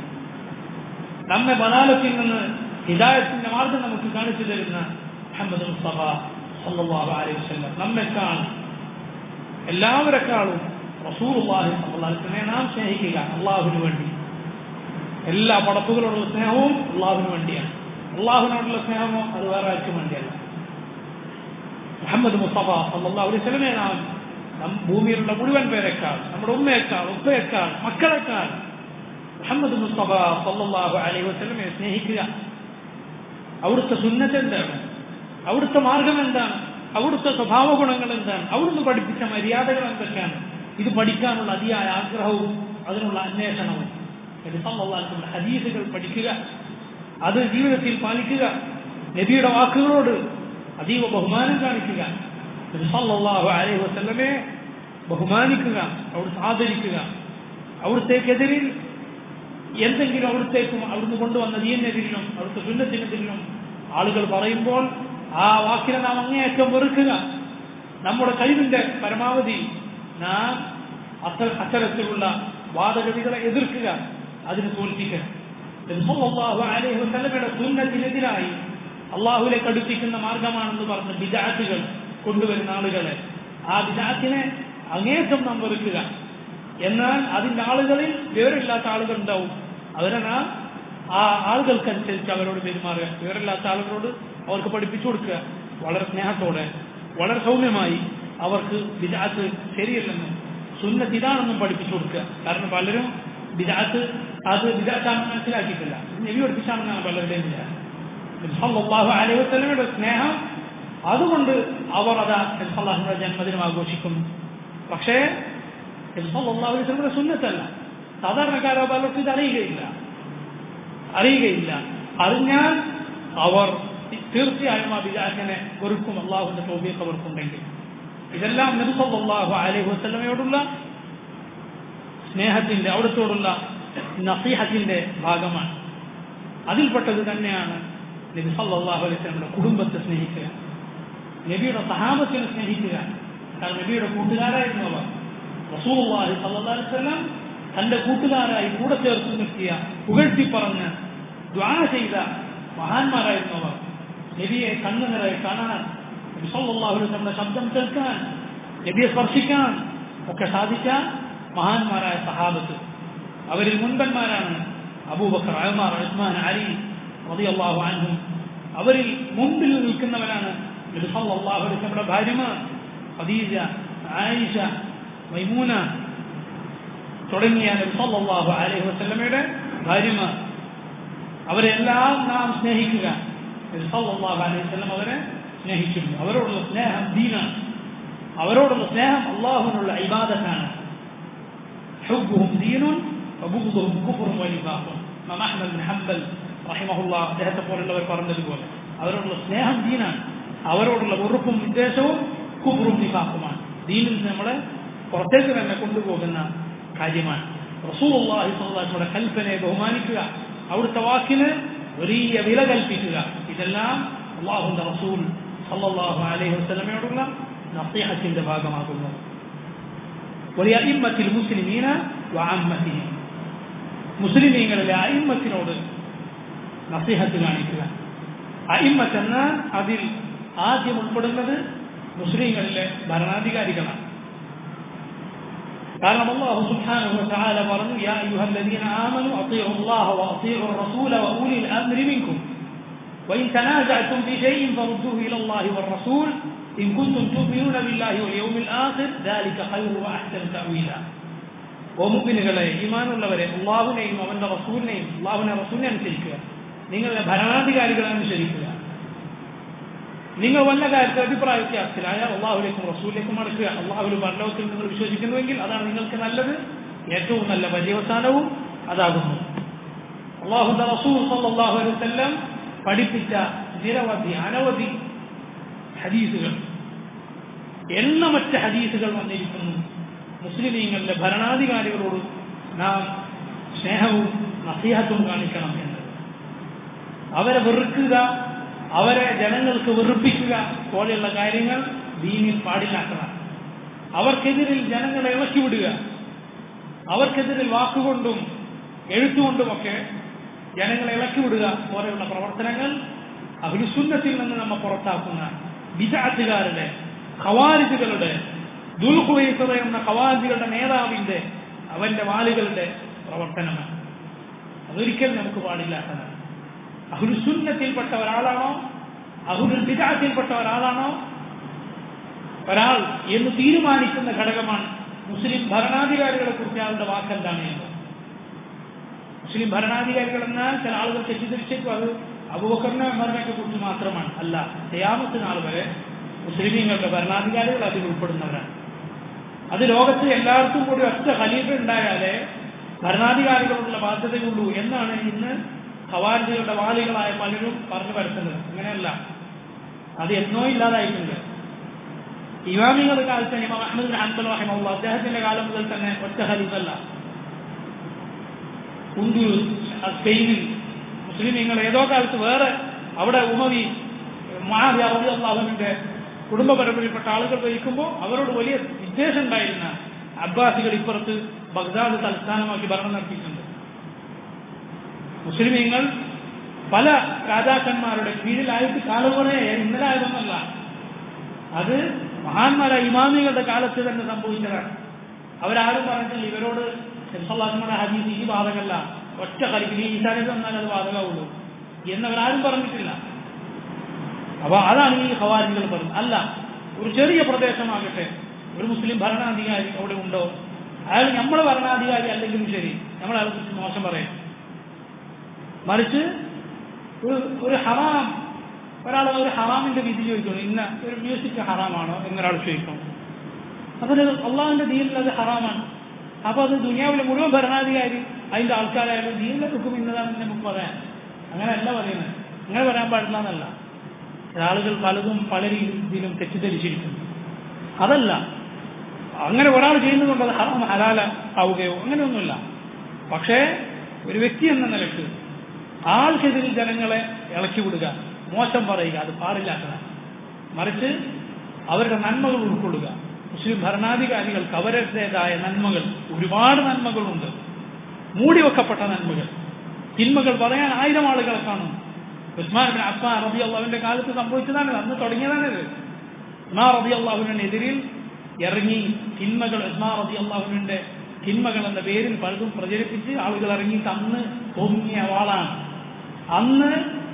നമ്മെ ബലാലത്തിൽ നിന്ന് ഹിദായത്തിന്റെ മാർഗം നമുക്ക് കാണിച്ചു തരുന്ന മുഹമ്മദ് മുസ്തഫ സല്ലല്ലാഹു അലൈഹി വസല്ലം നമ്മെക്കാൾ എല്ലാവരെക്കാളും റസൂലുള്ളാഹി സല്ലല്ലാഹു അലൈഹി വസല്ലമയെ നാം സ്നേഹിക്കുക അള്ളാഹുവിന് വേണ്ടി എല്ലാ പടപ്പുകളോടുള്ള സ്നേഹവും അള്ളാഹുവിന് വേണ്ടിയാണ് അള്ളാഹുവിനോടുള്ള സ്നേഹമോ അത് വേറെ ആർക്കും വേണ്ടിയല്ല മുഹമ്മദ് മുസ്തഫ സല്ലല്ലാഹു അലൈഹി വസല്ലമയെ നാം നം ഭൂമിയിലുള്ള മുഴുവൻ പേരെക്കാൾ നമ്മുടെ ഉമ്മയേക്കാൾ ഉപ്പയേക്കാൾ മക്കളെക്കാൾ മുഹമ്മദ് മുസ്തഫ സല്ലല്ലാഹു അലൈഹി വസല്ലമയെ സ്നേഹിക്കുക അവിടുത്തെ സുന്നത്ത് എന്താണ് അവിടുത്തെ മാർഗം എന്താണ് അവിടുത്തെ സ്വഭാവ ഗുണങ്ങൾ എന്താണ് അവിടുന്ന് പഠിപ്പിച്ച മര്യാദകൾ എന്തൊക്കെയാണ് ഇത് പഠിക്കാനുള്ള അതിയായ ആഗ്രഹവും അതിനുള്ള അന്വേഷണവും സല്ലല്ലാഹുവിന്റെ ഹദീസുകൾ പഠിക്കുക അത് ജീവിതത്തിൽ പാലിക്കുക നബിയുടെ വാക്കുകളോട് അതീവ ബഹുമാനം കാണിക്കുക നബി സല്ലല്ലാഹു അലൈഹി വസല്ലമയെ ബഹുമാനിക്കുക അവിടുത്തെ ആദരിക്കുക അവിടുത്തേക്കെതിരിൽ എന്തെങ്കിലും അവിടുത്തേക്കും അവിടുന്ന് കൊണ്ടുവന്ന ദീനെതിരിലും അവിടുത്തെ സുന്നത്തിനെതിരിലും ആളുകൾ പറയുമ്പോൾ ആ വാക്കിനെ നാം അങ്ങേയറ്റം വെറുക്കുക നമ്മുടെ കഴിവിന്റെ പരമാവധി നാം അത്ത അത്തരത്തിലുള്ള വാദഗതികളെ എതിർക്കുക അതിന് തോൽപ്പിക്കുക അലൈഹി വസല്ലമയുടെ സുന്നത്തിനെതിരായി അള്ളാഹുലേക്ക് അടുപ്പിക്കുന്ന മാർഗമാണെന്ന് പറഞ്ഞ് ബിജാത്തുകൾ കൊണ്ടുവരുന്ന ആളുകളെ ആ ബിജാത്തിനെ അങ്ങേറ്റം നാം വെറുക്കുക എന്നാൽ അതിൻ്റെ ആളുകളിൽ വിവരമില്ലാത്ത ആളുകൾ ഉണ്ടാവും അവരെ നാം ആ ആളുകൾക്കനുസരിച്ച് അവരോട് പെരുമാറുക വിവരമില്ലാത്ത ആളുകളോട് അവർക്ക് പഠിപ്പിച്ചു കൊടുക്കുക വളരെ സ്നേഹത്തോടെ വളരെ സൗമ്യമായി അവർക്ക് ബിജാത്ത് ശരിയല്ലെന്നും സുന്നത്ത് ഇതാണെന്നും പഠിപ്പിച്ചു കൊടുക്കുക കാരണം പലരും ബിജാത്ത് അത് ബിജാത്താണെന്ന് മനസ്സിലാക്കിയിട്ടില്ല നബി പഠിപ്പിച്ചാണെന്നാണ് പലരുടെയും വിചാരം സല്ലല്ലാഹു അലൈഹി വസല്ലമയുടെ സ്നേഹം അതുകൊണ്ട് അവർ അതാ അള്ളാഹുയുടെ ജന്മദിനം ആഘോഷിക്കുന്നു പക്ഷേ സല്ലല്ലാഹു അലൈഹി വസല്ലമയുടെ സുന്നത്തല്ല സാധാരണക്കാരോ പലർക്കും ഇത് അറിയുകയില്ല അറിയുകയില്ല അറിഞ്ഞാൽ അവർ തീർച്ചയായും ആ ബിജാത്തിനെ വെറുക്കും അള്ളാഹുവിന്റെ തോബിയൊക്കെ അവർക്കുണ്ടെങ്കിൽ ഇതെല്ലാം നബി സല്ലല്ലാഹു അലൈഹി വസല്ലമയോടുള്ള സ്നേഹത്തിന്റെ അവിടത്തോടുള്ള നസീഹത്തിന്റെ ഭാഗമാണ് അതിൽപ്പെട്ടത് തന്നെയാണ് നബി സല്ലല്ലാഹു അലൈഹി വസല്ലമയുടെ കുടുംബത്തെ സ്നേഹിക്കുക നബിയുടെ സഹാബത്തിനെ സ്നേഹിക്കുക കാരണം നബിയുടെ കൂട്ടുകാരായിരുന്നു അവർ റസൂലുള്ളാഹി സല്ലല്ലാഹു അലൈഹി വസല്ലം തന്റെ കൂട്ടുകാരായി കൂടെ ചേർത്ത് നിർത്തിയ പുകഴ്ത്തി പറഞ്ഞ് ദ്വാ ചെയ്ത മഹാന്മാരായിരുന്നു അവർ നബിയെ കണ്ണുനിറയെ കാണാൻ നബി സല്ലല്ലാഹു അലൈഹി വസല്ലമയുടെ ശബ്ദം കേൾക്കാൻ നബിയെ സ്പർശിക്കാൻ ഒക്കെ സാധിച്ച മഹാന്മാരായ സഹാബത്ത് അവരിൽ മുൻപന്മാരാണ് അബൂബക്കർ അഹ്മാർ ഉസ്മാൻ അലി റളിയല്ലാഹു അൻഹും അവരിൽ മുമ്പിൽ നിൽക്കുന്നവരാണ് നബി സല്ലല്ലാഹു അലൈഹി വസല്ലമയുടെ ഭാര്യമാർ ഖദീജ ആയിഷ മൈമൂന തുടങ്ങിയ നബി സല്ലല്ലാഹു അലൈഹി വസല്ലമയുടെ ഭാര്യമാർ അവരെല്ലാം നാം സ്നേഹിക്കുക നബി സല്ലല്ലാഹു അലൈഹി വസല്ലം അവരെ സ്നേഹിച്ചിരുന്നു അവരോടുള്ള സ്നേഹം ദീനാണ് അവരോടുള്ള സ്നേഹം അള്ളാഹുവിനുള്ള ഇബാദത്താണ് حبهم دين وبغضهم كفر ونفاق ഇമാം അഹ്മദ് ബിൻ ഹംബൽ റഹിമഹുള്ള അദ്ദേഹത്തെ പോലുള്ളവർ പറഞ്ഞതുപോലെ അവരോടുള്ള സ്നേഹം ദീനാണ് അവരോടുള്ള വെറുപ്പും വിദ്വേഷവും കുബറും നിഫാഖുമാണ് ദീനിൽ നിന്ന് നമ്മളെ പുറത്തേക്ക് തന്നെ കൊണ്ടുപോകുന്ന കാര്യമാണ് റസൂലുള്ളാഹി സ്വല്ലല്ലാഹുടെ കൽപ്പനയെ ബഹുമാനിക്കുക അവിടുത്തെ വാക്കിന് വലിയ വില കൽപ്പിക്കുക ഇതെല്ലാം അള്ളാഹുന്റെ റസൂൽ സല്ലല്ലാഹു അലൈഹി വസല്ലമയോടുള്ള നസീഹത്തിന്റെ ഭാഗമാകുന്നു ولأئمة المسلمين وعامتهم മുസ്ലിമീങ്ങളിലെ അയിമ്മത്തിനോട് നസീഹത്ത് കാണിക്കുക അയിമ്മത്ത് എന്ന അതിൽ ആദ്യം ഉൾപ്പെടുന്നത് മുസ്ലിങ്ങളിലെ ഭരണാധികാരികളാണ് കാരണം അല്ലാഹു സുബ്ഹാനഹു വതആല പറഞ്ഞു യാ അയ്യുഹല്ലദീന ആമനു അطيعوا الله واطيعوا الرسول واولي الامر منكم وان تنازعتم في شيء فردوه الى الله والرسول إن كنتم تؤمنون بالله واليوم الآخر ذلك خير وأحسن تأويلا ഓമുപ്പിനുകളെ ഈമാനുള്ളവരെ അള്ളാഹുവിനെയും അവന്റെ റസൂലിനെയും അള്ളാഹുവിനെ റസൂലിനെ അനുസരിക്കുക നിങ്ങളുടെ ഭരണാധികാരികളെ അനുസരിക്കുക നിങ്ങൾ വല്ല കാര്യത്തിൽ അഭിപ്രായ വ്യത്യാസത്തിലായാൽ അള്ളാഹുലേക്കും റസൂലിലേക്കും മടക്കുക അള്ളാഹുൽ ഭരണത്തിൽ നിങ്ങൾ വിശ്വസിക്കുന്നുവെങ്കിൽ അതാണ് നിങ്ങൾക്ക് നല്ലത് ഏറ്റവും നല്ല പര്യവസാനവും അതാകുന്നു അള്ളാഹുന്റെ റസൂൽ സല്ലാഹു അലൈഹി വസല്ലം പഠിപ്പിച്ച നിരവധി അനവധി ഹദീസുകൾ എണ്ണമറ്റ ഹദീസുകൾ വന്നിരിക്കുന്നു മുസ്ലിമീങ്ങളുടെ ഭരണാധികാരികളോട് നാം സ്നേഹവും നസീഹത്തും കാണിക്കണം എന്ന് അവരെ വെറുക്കുക അവരെ ജനങ്ങൾക്ക് വെറുപ്പിക്കുക പോലെയുള്ള കാര്യങ്ങൾ ദീനിൽ പാടില്ലാത്തതാണ് അവർക്കെതിരിൽ ജനങ്ങളെ ഇളക്കി വിടുക അവർക്കെതിരിൽ വാക്കുകൊണ്ടും എഴുത്തുകൊണ്ടുമൊക്കെ ജനങ്ങളെ ഇളക്കി വിടുക പോലെയുള്ള പ്രവർത്തനങ്ങൾ അഭിസുന്നത്തിൽ നിന്ന് നമ്മെ പുറത്താക്കുന്ന ബിജാത്തുകാരുടെ ഖവാരിജുകളുടെ ദുൽഹുവൈസറ എന്ന ഖവാരിജുകളുടെ നേതാവിന്റെ അവന്റെ വാലുകളുടെ പ്രവർത്തനമാണ് അതൊരിക്കലും നമുക്ക് പാടില്ലാത്തതാണ് അഹുലുസുന്നത്തിൽപ്പെട്ട ഒരാളാണോ അഹുലുൽ ബിജാത്തിൽപ്പെട്ട ഒരാളാണോ ഒരാൾ എന്ന് തീരുമാനിക്കുന്ന ഘടകമാണ് മുസ്ലിം ഭരണാധികാരികളെ കുറിച്ച് അയാളുടെ വാക്കെന്താണ് എന്ന് മുസ്ലിം ഭരണാധികാരികൾ എന്നാൽ ചില ആളുകൾ തെറ്റിദ്ധരിച്ചേക്കും അത് അബൂബക്കറിനെ ഉമറിനെയൊക്കെ കുറിച്ച് മാത്രമാണ് അല്ല ചെയ്യാമത്തെ നാൾ വരെ മുസ്ലിമീങ്ങളുടെ ഭരണാധികാരികൾ അതിൽ ഉൾപ്പെടുന്നവരാണ് അത് ലോകത്ത് എല്ലാവർക്കും കൂടി ഒറ്റ ഖലീഫ ഉണ്ടായാലേ ഭരണാധികാരികളുള്ള ബാധ്യതയുള്ളൂ എന്നാണ് ഇന്ന് ഖവാരികളുടെ വാലികളായ പലരും പറഞ്ഞു വരുത്തുന്നത് അങ്ങനെയല്ല അത് എന്നോ ഇല്ലാതായിട്ടുണ്ട് ഇമാമിങ്ങളുടെ കാലത്ത് തന്നെ ഇമാം അഹമ്മദ് ബിൻ ഹൻബൽ റഹിമഹുള്ള അദ്ദേഹത്തിന്റെ കാലം മുതൽ തന്നെ ഒറ്റ ഖലീഫല്ല ഉന്ദൂസ് സ്പെയിനിൽ മുസ്ലിമീങ്ങൾ ഏതോ കാലത്ത് വേറെ അവിടെ ഉമവി മഹാവി അറബി അള്ളാഹുവിന്റെ കുടുംബ പരമ്പരയിൽപ്പെട്ട ആളുകൾ ഭരിക്കുമ്പോൾ അവരോട് വലിയ വിദ്വേഷം ഉണ്ടായിരുന്ന അബ്ബാസികൾ ഇപ്പുറത്ത് ബഗ്ദാദ് തലസ്ഥാനമാക്കി ഭരണം നടത്തിയിട്ടുണ്ട് മുസ്ലിമീങ്ങൾ പല രാജാക്കന്മാരുടെ കീഴിലായിട്ട് കാലങ്ങളെ ഇന്നലെ ആയതൊന്നല്ല അത് മഹാന്മാരായ ഇമാമികളുടെ കാലത്ത് തന്നെ സംഭവിച്ചതാണ് അവരാരും പറഞ്ഞിട്ടില്ല ഇവരോട് സെൻസല്ലാസ്മയുടെ ഹദീസ് ഈ ബാധകല്ല ഒറ്റ കളിക്കിൽ ഈ ഈസാനിൽ വന്നാൽ അത് ബാധകമുള്ളൂ എന്നവരാരും പറഞ്ഞിട്ടില്ല അപ്പൊ അതാണ് ഈ ഹവാരികൾ പറഞ്ഞത് അല്ല ഒരു ചെറിയ പ്രദേശമാകട്ടെ ഒരു മുസ്ലിം ഭരണാധികാരി അവിടെ ഉണ്ടോ അയാൾ നമ്മളെ ഭരണാധികാരി അല്ലെങ്കിലും ശരി നമ്മൾ അയാളെ കുറിച്ച് മോശം പറയാം മറിച്ച് ഒരു ഒരു ഹറാം ഒരാൾ ഒരു ഹറാമിന്റെ വിധി ചോദിക്കുന്നു ഇന്ന ഒരു മ്യൂസിക് ഹറാമാണോ എന്നൊരാൾ ചോദിക്കും അപ്പോൾ അള്ളാഹിന്റെ ദീനിൽ അത് ഹറാമാണ് അപ്പൊ അത് ദുനിയാവിലെ മുഴുവൻ ഭരണാധികാരി അതിന്റെ ആൾക്കാരായാലും ദീനിലെ ദുഃഖം ഇന്നതാണെന്ന് നമുക്ക് പറയാം അങ്ങനെയല്ല പറയുന്നത് അങ്ങനെ പറയാൻ പാടില്ല എന്നല്ല ആളുകൾ പലതും പല രീതിയിലും തെറ്റിദ്ധരിച്ചിരിക്കുന്നു അതല്ല അങ്ങനെ ഒരാൾ ചെയ്യുന്നതുകൊണ്ട് അത് ഹറാം ഹലാല ആവുകയോ അങ്ങനെയൊന്നുമില്ല പക്ഷേ ഒരു വ്യക്തി എന്ന നിലക്ക് ആൾക്കെതിരിൽ ജനങ്ങളെ ഇളക്കി വിടുക മോശം പറയുക അത് പാടില്ലാത്തതാണ് മറിച്ച് അവരുടെ നന്മകൾ ഉൾക്കൊള്ളുക മുസ്ലിം ഭരണാധികാരികൾക്ക് അവരുടേതായ നന്മകൾ ഒരുപാട് നന്മകളുണ്ട് മൂടിവെക്കപ്പെട്ട നന്മകൾ തിന്മകൾ പറയാൻ ആയിരം ആളുകളെ കാണും ഉസ്മാൻ ബിൻ അഫ്ഫാൻ റബി അള്ളാഹുവിന്റെ കാലത്ത് സംഭവിച്ചതാണ് അന്ന് തുടങ്ങിയതാണിത് ഉസ്മാൻ റബി അള്ളാഹുവിനെതിരിൽ ഇറങ്ങി തിന്മകൾ ഉസ്മാൻ റബി അള്ളാഹുവിന്റെ തിന്മകൾ എന്ന പേരിൽ പലതും പ്രചരിപ്പിച്ച് ആളുകൾ ഇറങ്ങി തന്ന് പൊങ്ങിയ വാളാണ് അന്ന്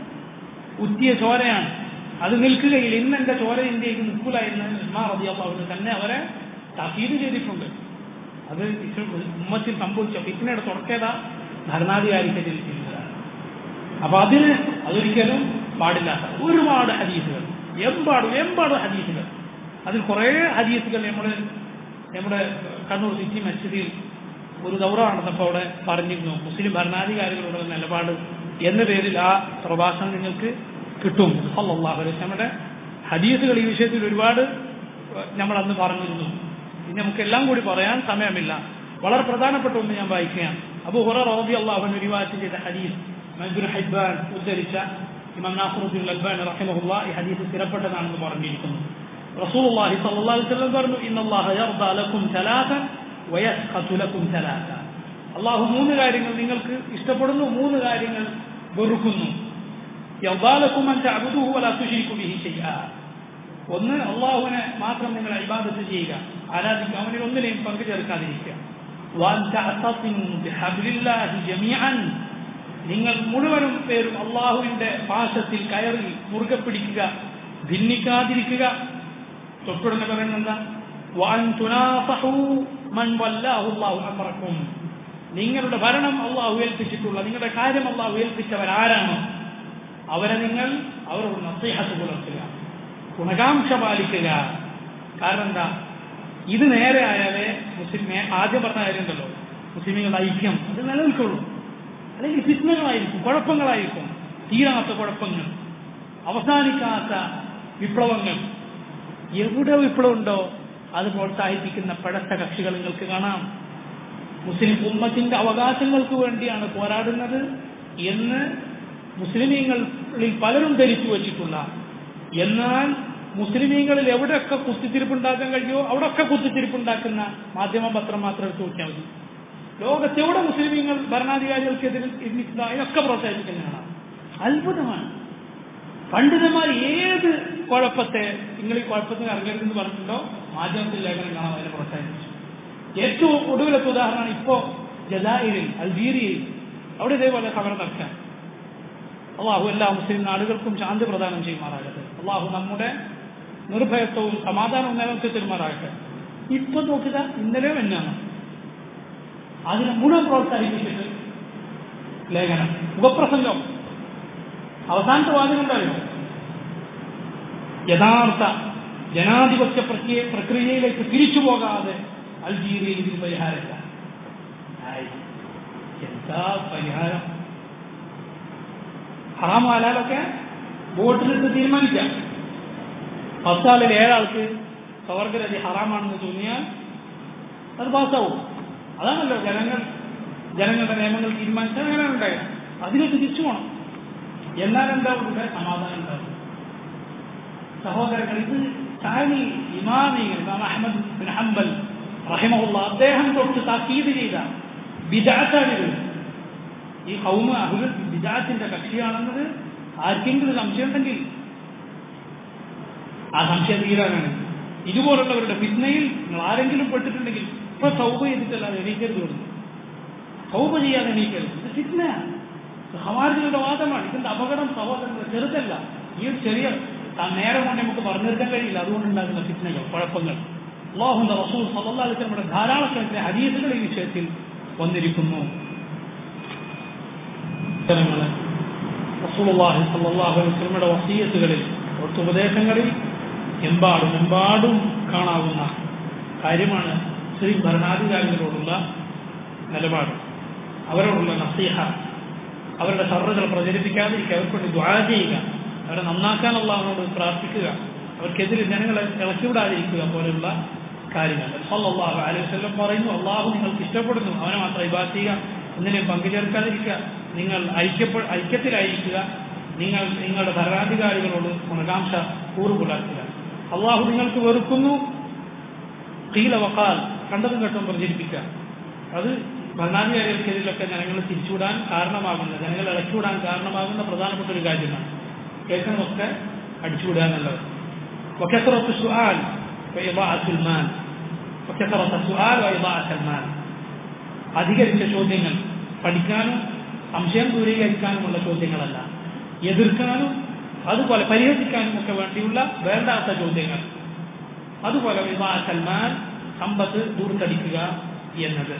ഉറ്റിയ ചോരയാണ് അത് നിൽക്കുകയില്ല ഇന്ന് എന്റെ ചോര ഇന്ത്യക്ക് നിൽക്കില്ല എന്ന് ഉസ്മാൻ റബി അള്ളാഹുവിന് തന്നെ അവരെ താക്കീത് ചെയ്തിട്ടുണ്ട് അത് ഉമ്മത്തിൽ സംഭവിച്ച ഫിറ്റിനയുടെ തുടക്കേതാ ഭരണാധികാരിക്കെതിൽ ചെയ്യുന്നതാണ് അപ്പൊ അതിന് അതൊരിക്കലും പാടില്ലാത്ത ഒരുപാട് ഹദീസുകൾ എമ്പാടും എമ്പാടും ഹദീസുകൾ അതിൽ കുറേ ഹദീസുകൾ നമ്മൾ നമ്മുടെ കണ്ണൂർ സിറ്റി മസ്ജിദിൽ ഒരു ദൗറ നടന്നപ്പോൾ അവിടെ പറഞ്ഞിരുന്നു മുസ്ലിം ഭരണാധികാരികളുടെ നിലപാട് എന്ന പേരിൽ ആ പ്രഭാഷണം നിങ്ങൾക്ക് കിട്ടും അള്ളാഹു അലൈഹി നമ്മുടെ ഹദീസുകൾ ഈ വിഷയത്തിൽ ഒരുപാട് നമ്മൾ അന്ന് പറഞ്ഞിരുന്നു ഇനി നമുക്ക് എല്ലാം കൂടി പറയാൻ സമയമില്ല വളരെ പ്രധാനപ്പെട്ട ഒന്ന് ഞാൻ വായിക്കുകയാണ് അബു ഹുറ റബി അള്ളാഹുവിന് റിവാറ്റ് ചെയ്ത ഹദീസ് മൻസുർ ഹൈബാൻ ഉദ്ധരിച്ച ഇമാം നാസറുദ്ദീൻ അൽബാൻ റഹിമഹുല്ല ഈ ഹദീസ് സ്ഥിരപ്പെട്ടതാണെന്ന് പറഞ്ഞിരിക്കുന്നു റസൂൽ അള്ളാഹി സല്ലല്ലാഹു അലൈഹി വസല്ലം പറഞ്ഞു ഇന്നല്ലാഹ യർദ ലക്കും സലാസൻ വയസ്ഖതു ലക്കും സലാസ അള്ളാഹു മൂന്ന് കാര്യങ്ങൾ നിങ്ങൾക്ക് ഇഷ്ടപ്പെടുന്നു മൂന്ന് കാര്യങ്ങൾ വെറുക്കുന്നു യർദാ ലക്കും അൻ തഅബുദുഹു വലാ തുശ്രികു ബിഹി ഷൈആ ഒന്ന് അള്ളാഹുവിനെ മാത്രം നിങ്ങൾ ഇബാദത്ത് ചെയ്യുക ആരാധിക്കുക അവനിൽ ഒന്നിനെയും പങ്കു ചേർക്കാതിരിക്കുക وأن تعتصموا بحبل الله جميعا നിങ്ങൾ മുഴുവനും പേരും അള്ളാഹുവിന്റെ പാശത്തിൽ കയറി മുറുകെ പിടിക്കുക ഭിന്നിക്കാതിരിക്കുക തൊട്ടുടനെ പറയുന്നത് എന്താ وأن تناصحوا من والله الله أمركم നിങ്ങളുടെ ഭരണം അള്ളാഹു ഏൽപ്പിച്ചിട്ടുള്ള നിങ്ങളുടെ കാര്യം അള്ളാഹു ഏൽപ്പിച്ചവരാരാണോ അവരെ നിങ്ങൾ അവരോട് നസീഹത്ത് പുലർത്തുക ഗുണകാംക്ഷ പാലിക്കുക കാരണം എന്താ ഇത് നേരെ ആയാലേ മുസ്ലിം ആദ്യം പറഞ്ഞ കാര്യമുണ്ടല്ലോ മുസ്ലിമുകളുടെ ഐക്യം അത് നിലനിൽക്കുള്ളൂ അല്ലെങ്കിൽ ഫിത്നകളായിരിക്കും കുഴപ്പങ്ങളായിരിക്കും തീരാത്ത കുഴപ്പങ്ങൾ അവസാനിക്കാത്ത വിപ്ലവങ്ങൾ എവിടെ വിപ്ലവം ഉണ്ടോ അത് പ്രോത്സാഹിപ്പിക്കുന്ന പഴത്ത കക്ഷികൾ നിങ്ങൾക്ക് കാണാം മുസ്ലിം ഉമ്മത്തിന്റെ അവകാശങ്ങൾക്ക് വേണ്ടിയാണ് പോരാടുന്നത് എന്ന് മുസ്ലിമീങ്ങളിൽ പലരും ധരിച്ചു വച്ചിട്ടുള്ള എന്നാൽ മുസ്ലിമീങ്ങളിൽ എവിടെയൊക്കെ കുത്തിത്തിരിപ്പുണ്ടാക്കാൻ കഴിയുമോ അവിടെയൊക്കെ കുത്തിത്തിരിപ്പുണ്ടാക്കുന്ന മാധ്യമ പത്രം മാത്രം എടുത്തു നോക്കിയാൽ മതി ലോകത്തെവിടെ മുസ്ലിമീങ്ങൾ ഭരണാധികാരികൾക്കെതിരെ ഇരുന്നിട്ടുണ്ടോ അതിനൊക്കെ പ്രോത്സാഹിപ്പിക്കുന്നതാണ് അത്ഭുതമാണ് പണ്ഡിതന്മാർ ഏത് കുഴപ്പത്തെ നിങ്ങൾ ഈ കുഴപ്പത്തിന് ഇറങ്ങരുതെന്ന് പറഞ്ഞിട്ടുണ്ടോ മാധ്യമത്തിൽ ലേഖനം കാണാൻ അതിനെ പ്രോത്സാഹിപ്പിച്ചു ഏറ്റവും ഒടുവിലത്തെ ഉദാഹരണമാണ് ഇപ്പോ ജസായിരിൽ അൽജീരിയയിൽ അവിടെ ഇതേപോലെ ഖബർ നടക്കാൻ അള്ളാഹു എല്ലാ മുസ്ലിം നാടുകൾക്കും ശാന്തി പ്രദാനം ചെയ്യുമാറാകട്ടെ അള്ളാഹു നമ്മുടെ നിർഭയത്വവും സമാധാനവും നിലനിർത്തി തരുമാറാകട്ടെ ഇപ്പൊ നോക്കുക ഇന്നലെയും എന്നാണ് അതിനെ മുഴുവൻ പ്രോത്സാഹിപ്പിച്ചിട്ട് ലേഖനം മുഖപ്രസംഗം അവസാനത്തെ വാദം എന്തായാലും യഥാർത്ഥ ജനാധിപത്യ പ്രക്രിയ പ്രക്രിയയിലേക്ക് തിരിച്ചു പോകാതെ അൾജീരിയയിൽ ഇതിന് പരിഹാരമില്ല ആയി. എന്താ പരിഹാരം ഹറാം ഹലാലൊക്കെ വോട്ടിലിട്ട് തീരുമാനിക്കാം പത്താളിൽ ഏഴാൾക്ക് സ്വർഗരതി ഹറാമാണെന്ന് തോന്നിയാൽ അത് പാസ്സാവും അതാണല്ലോ ജനങ്ങൾ ജനങ്ങളുടെ നിയമങ്ങൾ തീരുമാനിച്ചാൽ അങ്ങനെ ഉണ്ടായത് അതിലേക്ക് തിരിച്ചു പോകണം എന്നാൽ എന്താവും ഇവിടെ സമാധാനം ഉണ്ടാവും സഹോദരങ്ങൾ ഇത് താനി ഇമാമികൾ ഇമാം അഹമ്മദ് ബിൻ ഹംബൽ റഹിമഹുള്ള അദ്ദേഹം തൊട്ട് താക്കീത് ചെയ്ത ബിദാത്താണിത് ഈ കൗമ അഹുൽ ബിദാത്തിന്റെ കക്ഷിയാണെന്നത് ആർക്കെങ്കിലും സംശയം ഉണ്ടെങ്കിൽ ആ സംശയം തീരാനാണ് ഇതുപോലുള്ളവരുടെ ഫിത്നയിൽ നിങ്ങൾ ആരെങ്കിലും പെട്ടിട്ടുണ്ടെങ്കിൽ ഇപ്പൊ സൗബ ചെയ്തിട്ടല്ലാതെ എണീക്കരുത് കൊടുക്കും സൗബ ചെയ്യാതെ എണീക്കരുത് ഇത് ഫിത്നയാണ് ഹമാർജികളുടെ വാദമാണ് ഇതിന്റെ അപകടം സഹോദരങ്ങൾ ചെറുതല്ല ഈ ഒരു ചെറിയ താൻ നേരം കൊണ്ട് നമുക്ക് പറഞ്ഞു തീർക്കാൻ കഴിയില്ല അതുകൊണ്ടുണ്ടാകുന്ന ഫിത്നകൾ കുഴപ്പങ്ങൾ അള്ളാഹുന്റെ റസൂൽ സല്ലല്ലാഹു അലൈഹി വസല്ലമയുടെ ധാരാളക്കണക്കിന് ഹദീസുകൾ ഈ വിഷയത്തിൽ വന്നിരിക്കുന്നു ഉത്തരങ്ങള് റസൂലുള്ളാഹി സല്ലല്ലാഹു അലൈഹി വസല്ലമയുടെ വസീയത്തുകളിൽ അവിടുത്തെ ഉപദേശങ്ങളിൽ എമ്പാടും എമ്പാടും കാണാവുന്ന കാര്യമാണ് മുസ്ലിം ഭരണാധികാരികളോടുള്ള നിലപാട് അവരോടുള്ള നസീഹ അവരുടെ സർറുകൾ പ്രചരിപ്പിക്കാതിരിക്കുക അവർക്ക് വേണ്ടി ദ്വാര ചെയ്യുക അവരെ നന്നാക്കാനുള്ള അവനോട് പ്രാർത്ഥിക്കുക അവർക്കെതിരെ ജനങ്ങളെ ഇളക്കിവിടാതിരിക്കുക പോലെയുള്ള കാര്യങ്ങൾ സല്ലല്ലാഹു അലൈഹി വസല്ലം പറയുന്നു അള്ളാഹു നിങ്ങൾക്ക് ഇഷ്ടപ്പെടുന്നു അവനെ മാത്രം ഇബാദ് ചെയ്യുക ഒന്നിനെയും പങ്കുചേർക്കാതിരിക്കുക നിങ്ങൾ ഐക്യപ്പെ ഐക്യത്തിലായിരിക്കുക നിങ്ങൾ നിങ്ങളുടെ ഭരണാധികാരികളോട് ഗുണകാംക്ഷ കൂറുപുലർത്തുക അള്ളാഹു നിങ്ങൾക്ക് വെറുക്കുന്നു കീല വക്കാൽ കണ്ടതും കേട്ടും പ്രചരിപ്പിക്കുക അത് ഭരണാധികാരികൾക്കെതിരിലൊക്കെ ജനങ്ങൾ തിരിച്ചുവിടാൻ കാരണമാകുന്ന ജനങ്ങൾ ഇളക്കിവിടാൻ കാരണമാകുന്ന പ്രധാനപ്പെട്ട ഒരു കാര്യമാണ് കേൾക്കുന്നതൊക്കെ അടിച്ചുവിടുക എന്നുള്ളത് وكثرة السؤال وإضاعة المال وكثرة السؤال وإضاعة المال അധികരിച്ച ചോദ്യങ്ങൾ പഠിക്കാനും സംശയം ദൂരീകരിക്കാനുമുള്ള ചോദ്യങ്ങളല്ല എതിർക്കാനും അതുപോലെ പരിഹസിക്കാനും ഒക്കെ വേണ്ടിയുള്ള വേണ്ടാത്ത ചോദ്യങ്ങൾ അതുപോലെ വിവാഹ സൽമാൻ സമ്പത്ത് ദൂർത്തടിക്കുക എന്നത്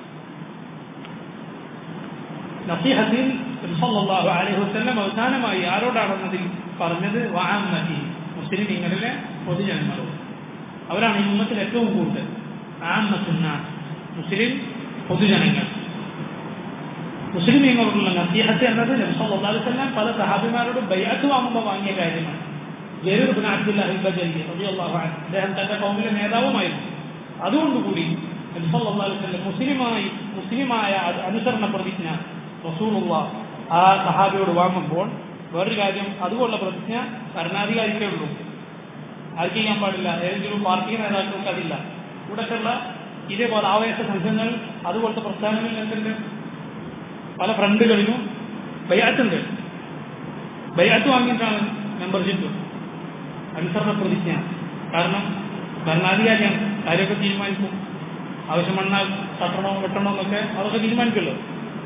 നസീഹത്തിൽ സല്ലല്ലാഹു അലൈഹി വസല്ലം അവസാനമായി ആരോടാണെന്നതിൽ പറഞ്ഞത് വാമതി മുസ്ലിമീങ്ങളിലെ പൊതുജനങ്ങളോട് അവരാണ് ഈ ഉമ്മത്തിൽ ഏറ്റവും കൂടുതൽ ആമത്തുന്ന മുസ്ലിം പൊതുജനങ്ങൾ മുസ്ലിമീങ്ങളോടുള്ള നസീഹത്ത് എന്നത് നബി സല്ലല്ലാഹു അലൈഹി വസല്ലം പല സഹാബിമാരോട് ബൈഅത്ത് വാങ്ങുമ്പോൾ വാങ്ങിയ കാര്യമാണ് ജരീർ ബിൻ അബ്ദുല്ലാഹി ബജലി റളിയല്ലാഹു അൻഹു അദ്ദേഹം തന്റെ കൗമിലെ നേതാവുമായിരുന്നു അതുകൊണ്ടുകൂടി നബി സല്ലല്ലാഹു അലൈഹി വസല്ലം മുസ്ലിമായി മുസ്ലിമായ അനുസരണ പ്രതിജ്ഞ റസൂലുള്ള ആ സഹാബിയോട് വാങ്ങുമ്പോൾ വേറൊരു കാര്യം അതുപോലുള്ള പ്രതിജ്ഞ ഭരണാധികാരിക്കേ ഉള്ളൂ ആർക്ക് ചെയ്യാൻ പാടില്ല ഏതെങ്കിലും പാർട്ടി നേതാക്കൾക്ക് അതില്ല ഇവിടെയൊക്കെയുള്ള ഇതേപോലെ ആവേശ സംഘങ്ങൾ അതുപോലത്തെ പ്രസ്ഥാനങ്ങളിൽ എന്തുണ്ട് പല ഫ്രണ്ടുകളിലും ബയാറ്റുണ്ട് ബയാറ്റ് വാങ്ങിയിട്ടാണ് മെമ്പർഷിപ്പ് അനുസരണ പ്രതിജ്ഞ കാരണം ഭരണാധികാരിയാണ് കാര്യമൊക്കെ തീരുമാനിക്കും ആവശ്യം വന്നാൽ തട്ടണോ വെട്ടണോ എന്നൊക്കെ അതൊക്കെ തീരുമാനിക്കുമല്ലോ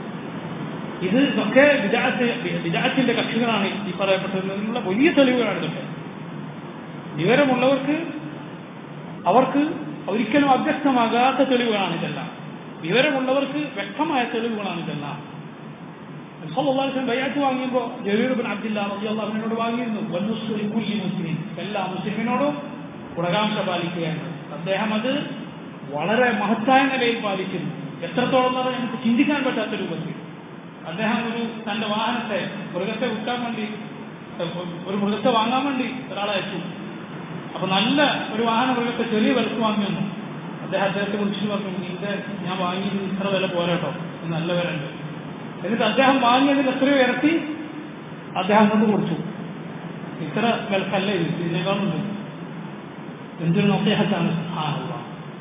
ഇത് ഇതൊക്കെ വിജാത്ത് വിജാത്തിന്റെ കക്ഷികളാണ് ഈ പറയപ്പെട്ടതിനുള്ള വലിയ തെളിവുകളാണ് ഇതൊക്കെ വിവരമുള്ളവർക്ക് അവർക്ക് ഒരിക്കലും അവ്യക്തമാകാത്ത തെളിവുകളാണ് ഇതെല്ലാം വിവരമുള്ളവർക്ക് വ്യക്തമായ തെളിവുകളാണ് ഇതെല്ലാം ബയ്യാറ്റ് വാങ്ങിയപ്പോൾ ജബീർ ബിൻ അബ്ദില്ല റളിയല്ലാഹുവിനോട് വാങ്ങിയിരുന്നു വന്നുസ്സുലി കുല്ലി മുസ്ലിം എല്ലാ മുസ്ലിമിനോടും ഗുണകാംക്ഷ പാലിക്കുകയാണ് അദ്ദേഹം അത് വളരെ മഹത്തായ നിലയിൽ പാലിക്കുന്നു എത്രത്തോളം എന്ന് പറഞ്ഞാൽ നമുക്ക് ചിന്തിക്കാൻ പറ്റാത്ത രൂപത്തിൽ അദ്ദേഹം ഒരു തന്റെ വാഹനത്തെ മൃഗത്തെ വിൽക്കാൻ വേണ്ടി ഒരു മൃഗത്തെ വാങ്ങാൻ വേണ്ടി ഒരാളെ അയച്ചു അപ്പൊ നല്ല ഒരു വാഹന മൃഗത്തെ ചെറിയ വിലക്ക് വാങ്ങി വന്നു അദ്ദേഹം അദ്ദേഹത്തെ വിളിച്ചിട്ട് പറഞ്ഞു നിന്റെ ഞാൻ വാങ്ങിയത് ഇത്ര വില പോരാട്ടോ ഇത് നല്ല വില ഉണ്ട് എന്നിട്ട് അദ്ദേഹം വാങ്ങിയതിൽ എത്രയോ ഇരട്ടി അദ്ദേഹം കൊണ്ട് കൊടുത്തു ഇത്ര വിലക്കല്ല ഇത് ഇതിനേക്കാളുണ്ട് എന്തൊരു നസേഹത്താണ് ആഹുവ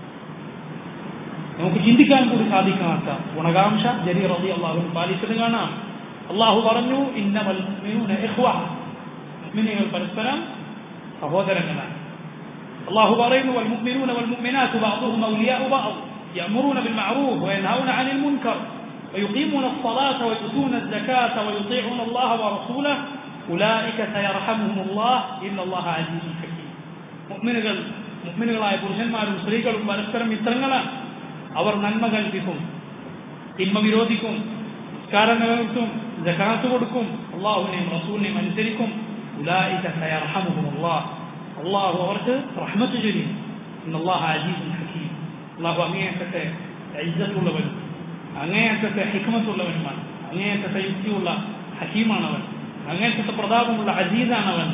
നമുക്ക് ചിന്തിക്കാൻ കൂടി സാധിക്കാത്ത ഗുണകാംക്ഷ ജരി റബി അള്ളാഹു പാലിച്ചത് കാണാം അള്ളാഹു പറഞ്ഞു ഇന്നമൽ മുഅ്മിനീങ്ങൾ പരസ്പരം സഹോദരങ്ങളാണ് അള്ളാഹു പറയുന്നു والمؤمنون والمؤمنات بعضهم أولياء بعض يأمرون بالمعروف وينهون عن المنكر ويقيمون الصلاة ويؤتون الزكاة ويطيعون الله ورسوله أولئك سيرحمهم الله إن الله عزيز حكيم മുഅ്മിനുകൾ മുഅ്മിനുകളായ പുരുഷന്മാരും സ്ത്രീകളും പരസ്പരം മിത്രങ്ങളാണ് അവർ നന്മ കൽപ്പിക്കും തിന്മ വിരോധിക്കും നിസ്കാരം നിലനിർത്തും ജക്കാത്ത് കൊടുക്കും അള്ളാഹുവിനെയും റസൂലിനെയും അനുസരിക്കും ഉലായിക സയർഹമുഹുമുല്ലാഹ് അള്ളാഹു അവർക്ക് റഹ്മത്ത് ചൊരിയും അള്ളാഹു അജീസും ഹക്കീം അള്ളാഹു അങ്ങേയറ്റത്തെ ഇജ്ജത്തുള്ളവനും അങ്ങേയറ്റത്തെ ഹിക്മത്തുള്ളവനുമാണ് അങ്ങേയറ്റത്തെ യുക്തിയുള്ള ഹക്കീമാണവൻ അങ്ങേയറ്റത്തെ പ്രതാപമുള്ള അജീദാണവൻ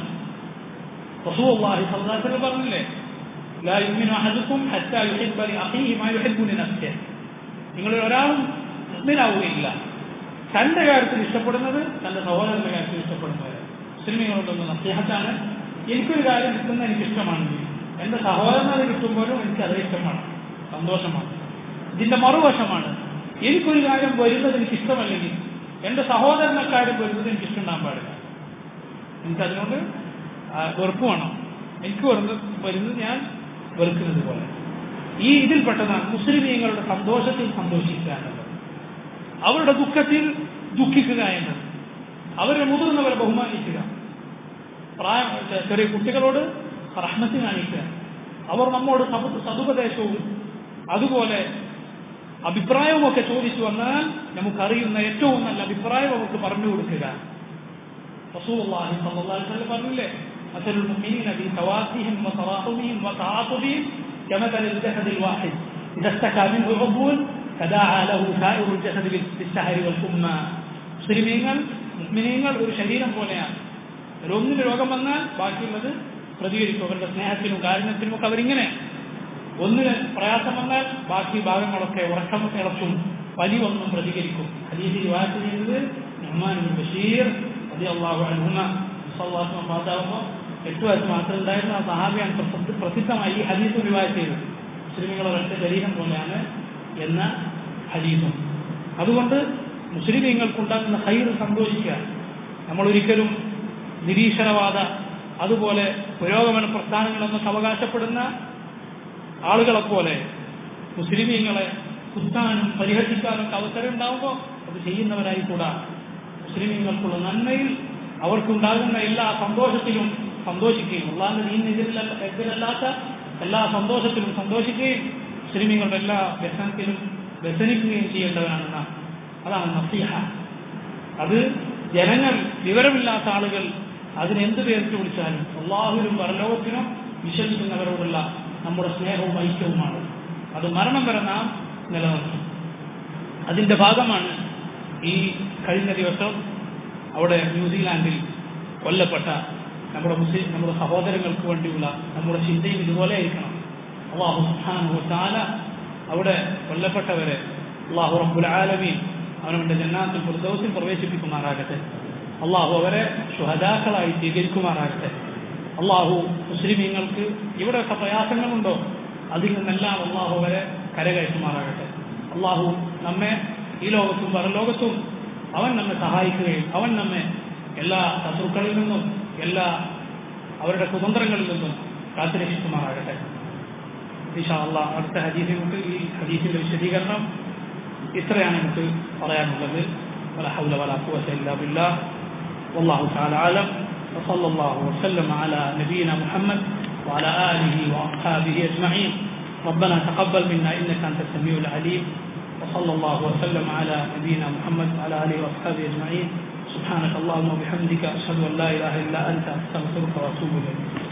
റസൂലുള്ളാഹി സ്വല്ലല്ലാഹു അലൈഹി വസല്ലം പറഞ്ഞില്ലേ لا يؤمن أحدكم حتى يحب لأخيه ما يحب لنفسه നിങ്ങളിൽ ഒരാളും മുസ്ലിനാവുകയില്ല തന്റെ കാര്യത്തിൽ ഇഷ്ടപ്പെടുന്നത് തന്റെ സഹോദരന്റെ കാര്യത്തിൽ ഇഷ്ടപ്പെടുന്നത് മുസ്ലിമുകളുടെ നസ്ലിഹത്താണ് എനിക്കൊരു കാര്യം കിട്ടുന്നത് എനിക്ക് ഇഷ്ടമാണെങ്കിൽ എന്റെ സഹോദരനത് കിട്ടുമ്പോഴും എനിക്ക് അത് ഇഷ്ടമാണ് സന്തോഷമാണ് ഇതിന്റെ മറുവശമാണ് എനിക്കൊരു കാര്യം വരുന്നത് എനിക്ക് ഇഷ്ടമല്ലെങ്കിൽ എന്റെ സഹോദരനെ കാര്യം വരുന്നത് എനിക്ക് ഇഷ്ടമുണ്ടാകാൻ പാടില്ല എനിക്കതിനോട് വെറുപ്പ് വേണം എനിക്ക് വരുന്നത് വരുന്നത് ഞാൻ വെറുക്കുന്നത് പോലെ ഈ ഇതിൽപ്പെട്ടതാണ് മുസ്ലിമീങ്ങളുടെ സന്തോഷത്തിൽ സന്തോഷിക്കുക എന്നുള്ളത് അവരുടെ ദുഃഖത്തിൽ ദുഃഖിക്കുക എന്നത് അവരെ മുതിർന്നവരെ ബഹുമാനിക്കുക പ്രായം ചെറിയ കുട്ടികളോട് റഹ്മത്ത് കാണിക്കുക അവർ നമ്മോട് സതുപദേശവും അതുപോലെ അഭിപ്രായവുമൊക്കെ ചോദിച്ചു വന്നാൽ നമുക്കറിയുന്ന ഏറ്റവും നല്ല അഭിപ്രായം അവർക്ക് പറഞ്ഞു കൊടുക്കുക റസൂലുള്ളാഹി സ്വല്ലല്ലാഹു അലൈഹി വസല്ലം പറഞ്ഞില്ലേ مثل المؤمنين في توافهم وتراحمهم وتعاطفهم كمثل الجسد الواحد إذا اشتكى منه عضو تداعى له سائر الجسد بالسهر والحمى മുസ്ലിമീങ്ങൾ മുസ്ലിമീങ്ങൾ ഒരു ശരീരം പോലെയാണ് ഒന്നിന് രോഗം വന്നാൽ ബാക്കിയുള്ളത് പ്രതികരിക്കും അവരുടെ സ്നേഹത്തിനും കാരുണ്യത്തിനും ഒക്കെ അവരിങ്ങനെ ഒന്നിന് പ്രയാസം വന്നാൽ ബാക്കി ഭാഗങ്ങളൊക്കെ ഉറക്കം ഇളച്ചും പനി ഒന്നും പ്രതികരിക്കും ഹദീസിൽ വാഴ്ച ചെയ്യുന്നത് നുഹ്മാൻ ബഷീർ അതി അള്ളാഹു അൽഹുമ സല്ലാസ്മ പാതാവുമ്പോൾ എട്ട് വയസ്സ് മാത്രം ഉണ്ടായിരുന്ന ആ സഹാബിയാണ് പ്രസിദ്ധമായി ഈ ഹദീസ് റിവായ ചെയ്തത് മുസ്ലിമുകൾ ഒരൊറ്റ ശരീരം പോലെയാണ് എന്ന ഹദീസും അതുകൊണ്ട് മുസ്ലിമീങ്ങൾക്കുണ്ടാകുന്ന ഹൈർ സന്തോഷിക്കുക നമ്മൾ ഒരിക്കലും നിരീശ്വരവാദ അതുപോലെ പുരോഗമന പ്രസ്ഥാനങ്ങളെന്നൊക്കെ അവകാശപ്പെടുന്ന ആളുകളെപ്പോലെ മുസ്ലിമീങ്ങളെ കുത്താനും പരിഹസിക്കാനും ഒക്കെ അവസരം ഉണ്ടാകുമ്പോൾ അത് ചെയ്യുന്നവരായി കൂടാ മുസ്ലിമീങ്ങൾക്കുള്ള നന്മയിൽ അവർക്കുണ്ടാകുന്ന എല്ലാ സന്തോഷത്തിലും സന്തോഷിക്കുകയും അള്ളാഹിന്റെ ദീനെതിരല്ല എതിരല്ലാത്ത എല്ലാ സന്തോഷത്തിലും സന്തോഷിക്കുകയും മുസ്ലിമീങ്ങളുടെ എല്ലാ വ്യസനത്തിലും വ്യസനിക്കുകയും ചെയ്യേണ്ടവരാണ് നാം അതാണ് നസീഹ അത് ജനങ്ങൾ വിവരമില്ലാത്ത ആളുകൾ അതിനെന്ത് പേരിട്ട് വിളിച്ചാലും അള്ളാഹുവിനും പരലോകത്തിനും വിശ്വസിക്കുന്നവരോടുള്ള നമ്മുടെ സ്നേഹവും ഐക്യവുമാണ് അത് മരണം വരെ നാം നിലനിർത്തും അതിന്റെ ഭാഗമാണ് ഈ കഴിഞ്ഞ ദിവസം അവിടെ ന്യൂസിലാൻഡിൽ കൊല്ലപ്പെട്ട നമ്മുടെ മുസ്ലിം നമ്മുടെ സഹോദരങ്ങൾക്ക് വേണ്ടിയുള്ള നമ്മുടെ ചിന്തയും ഇതുപോലെ ആയിരിക്കണം അള്ളാഹു സുഹാനു താല അവിടെ കൊല്ലപ്പെട്ടവരെ അള്ളാഹു റബ്ബുൽ ആലമീൻ അവനവന്റെ ജന്നാത്തിൽ ഫുർദൗസിൽ പ്രവേശിപ്പിക്കുമാറാകട്ടെ അള്ളാഹു അവരെ ശുഹദാക്കളായി സ്വീകരിക്കുമാറാകട്ടെ അള്ളാഹു മുസ്ലിമീങ്ങൾക്ക് ഇവിടെയൊക്കെ പ്രയാസങ്ങളുണ്ടോ അതിൽ നിന്നെല്ലാം അള്ളാഹു അവരെ കരകയറ്റുമാറാകട്ടെ അള്ളാഹു നമ്മെ ഈ ലോകത്തും പരലോകത്തും അവൻ നമ്മെ സഹായിക്കുകയും അവൻ നമ്മെ എല്ലാ ശത്രുക്കളിൽ നിന്നും എല്ലാ അവരുടെ കുതന്ത്രങ്ങളിൽ നിന്നും കാത്തുരക്ഷിക്കുമാറാകട്ടെ ഇൻഷാ അള്ളാഹ് അടുത്ത ഹദീസിൽ നമുക്ക് ഈ ഹദീസിന്റെ വിശദീകരണം ഇത്രയാണ് നമുക്ക് പറയാനുള്ളത് ولا حول ولا قوة إلا بالله والله تعالى أعلم وصلى الله وسلم على نبينا محمد وعلى آله وأصحابه أجمعين ربنا تقبل منا إنك أنت السميع العليم وصلى الله وسلم على نبينا محمد وعلى آله وأصحابه أجمعين سبحانك اللهم وبحمدك أشهد أن لا إله إلا أنت أستغفرك وأتوب إليك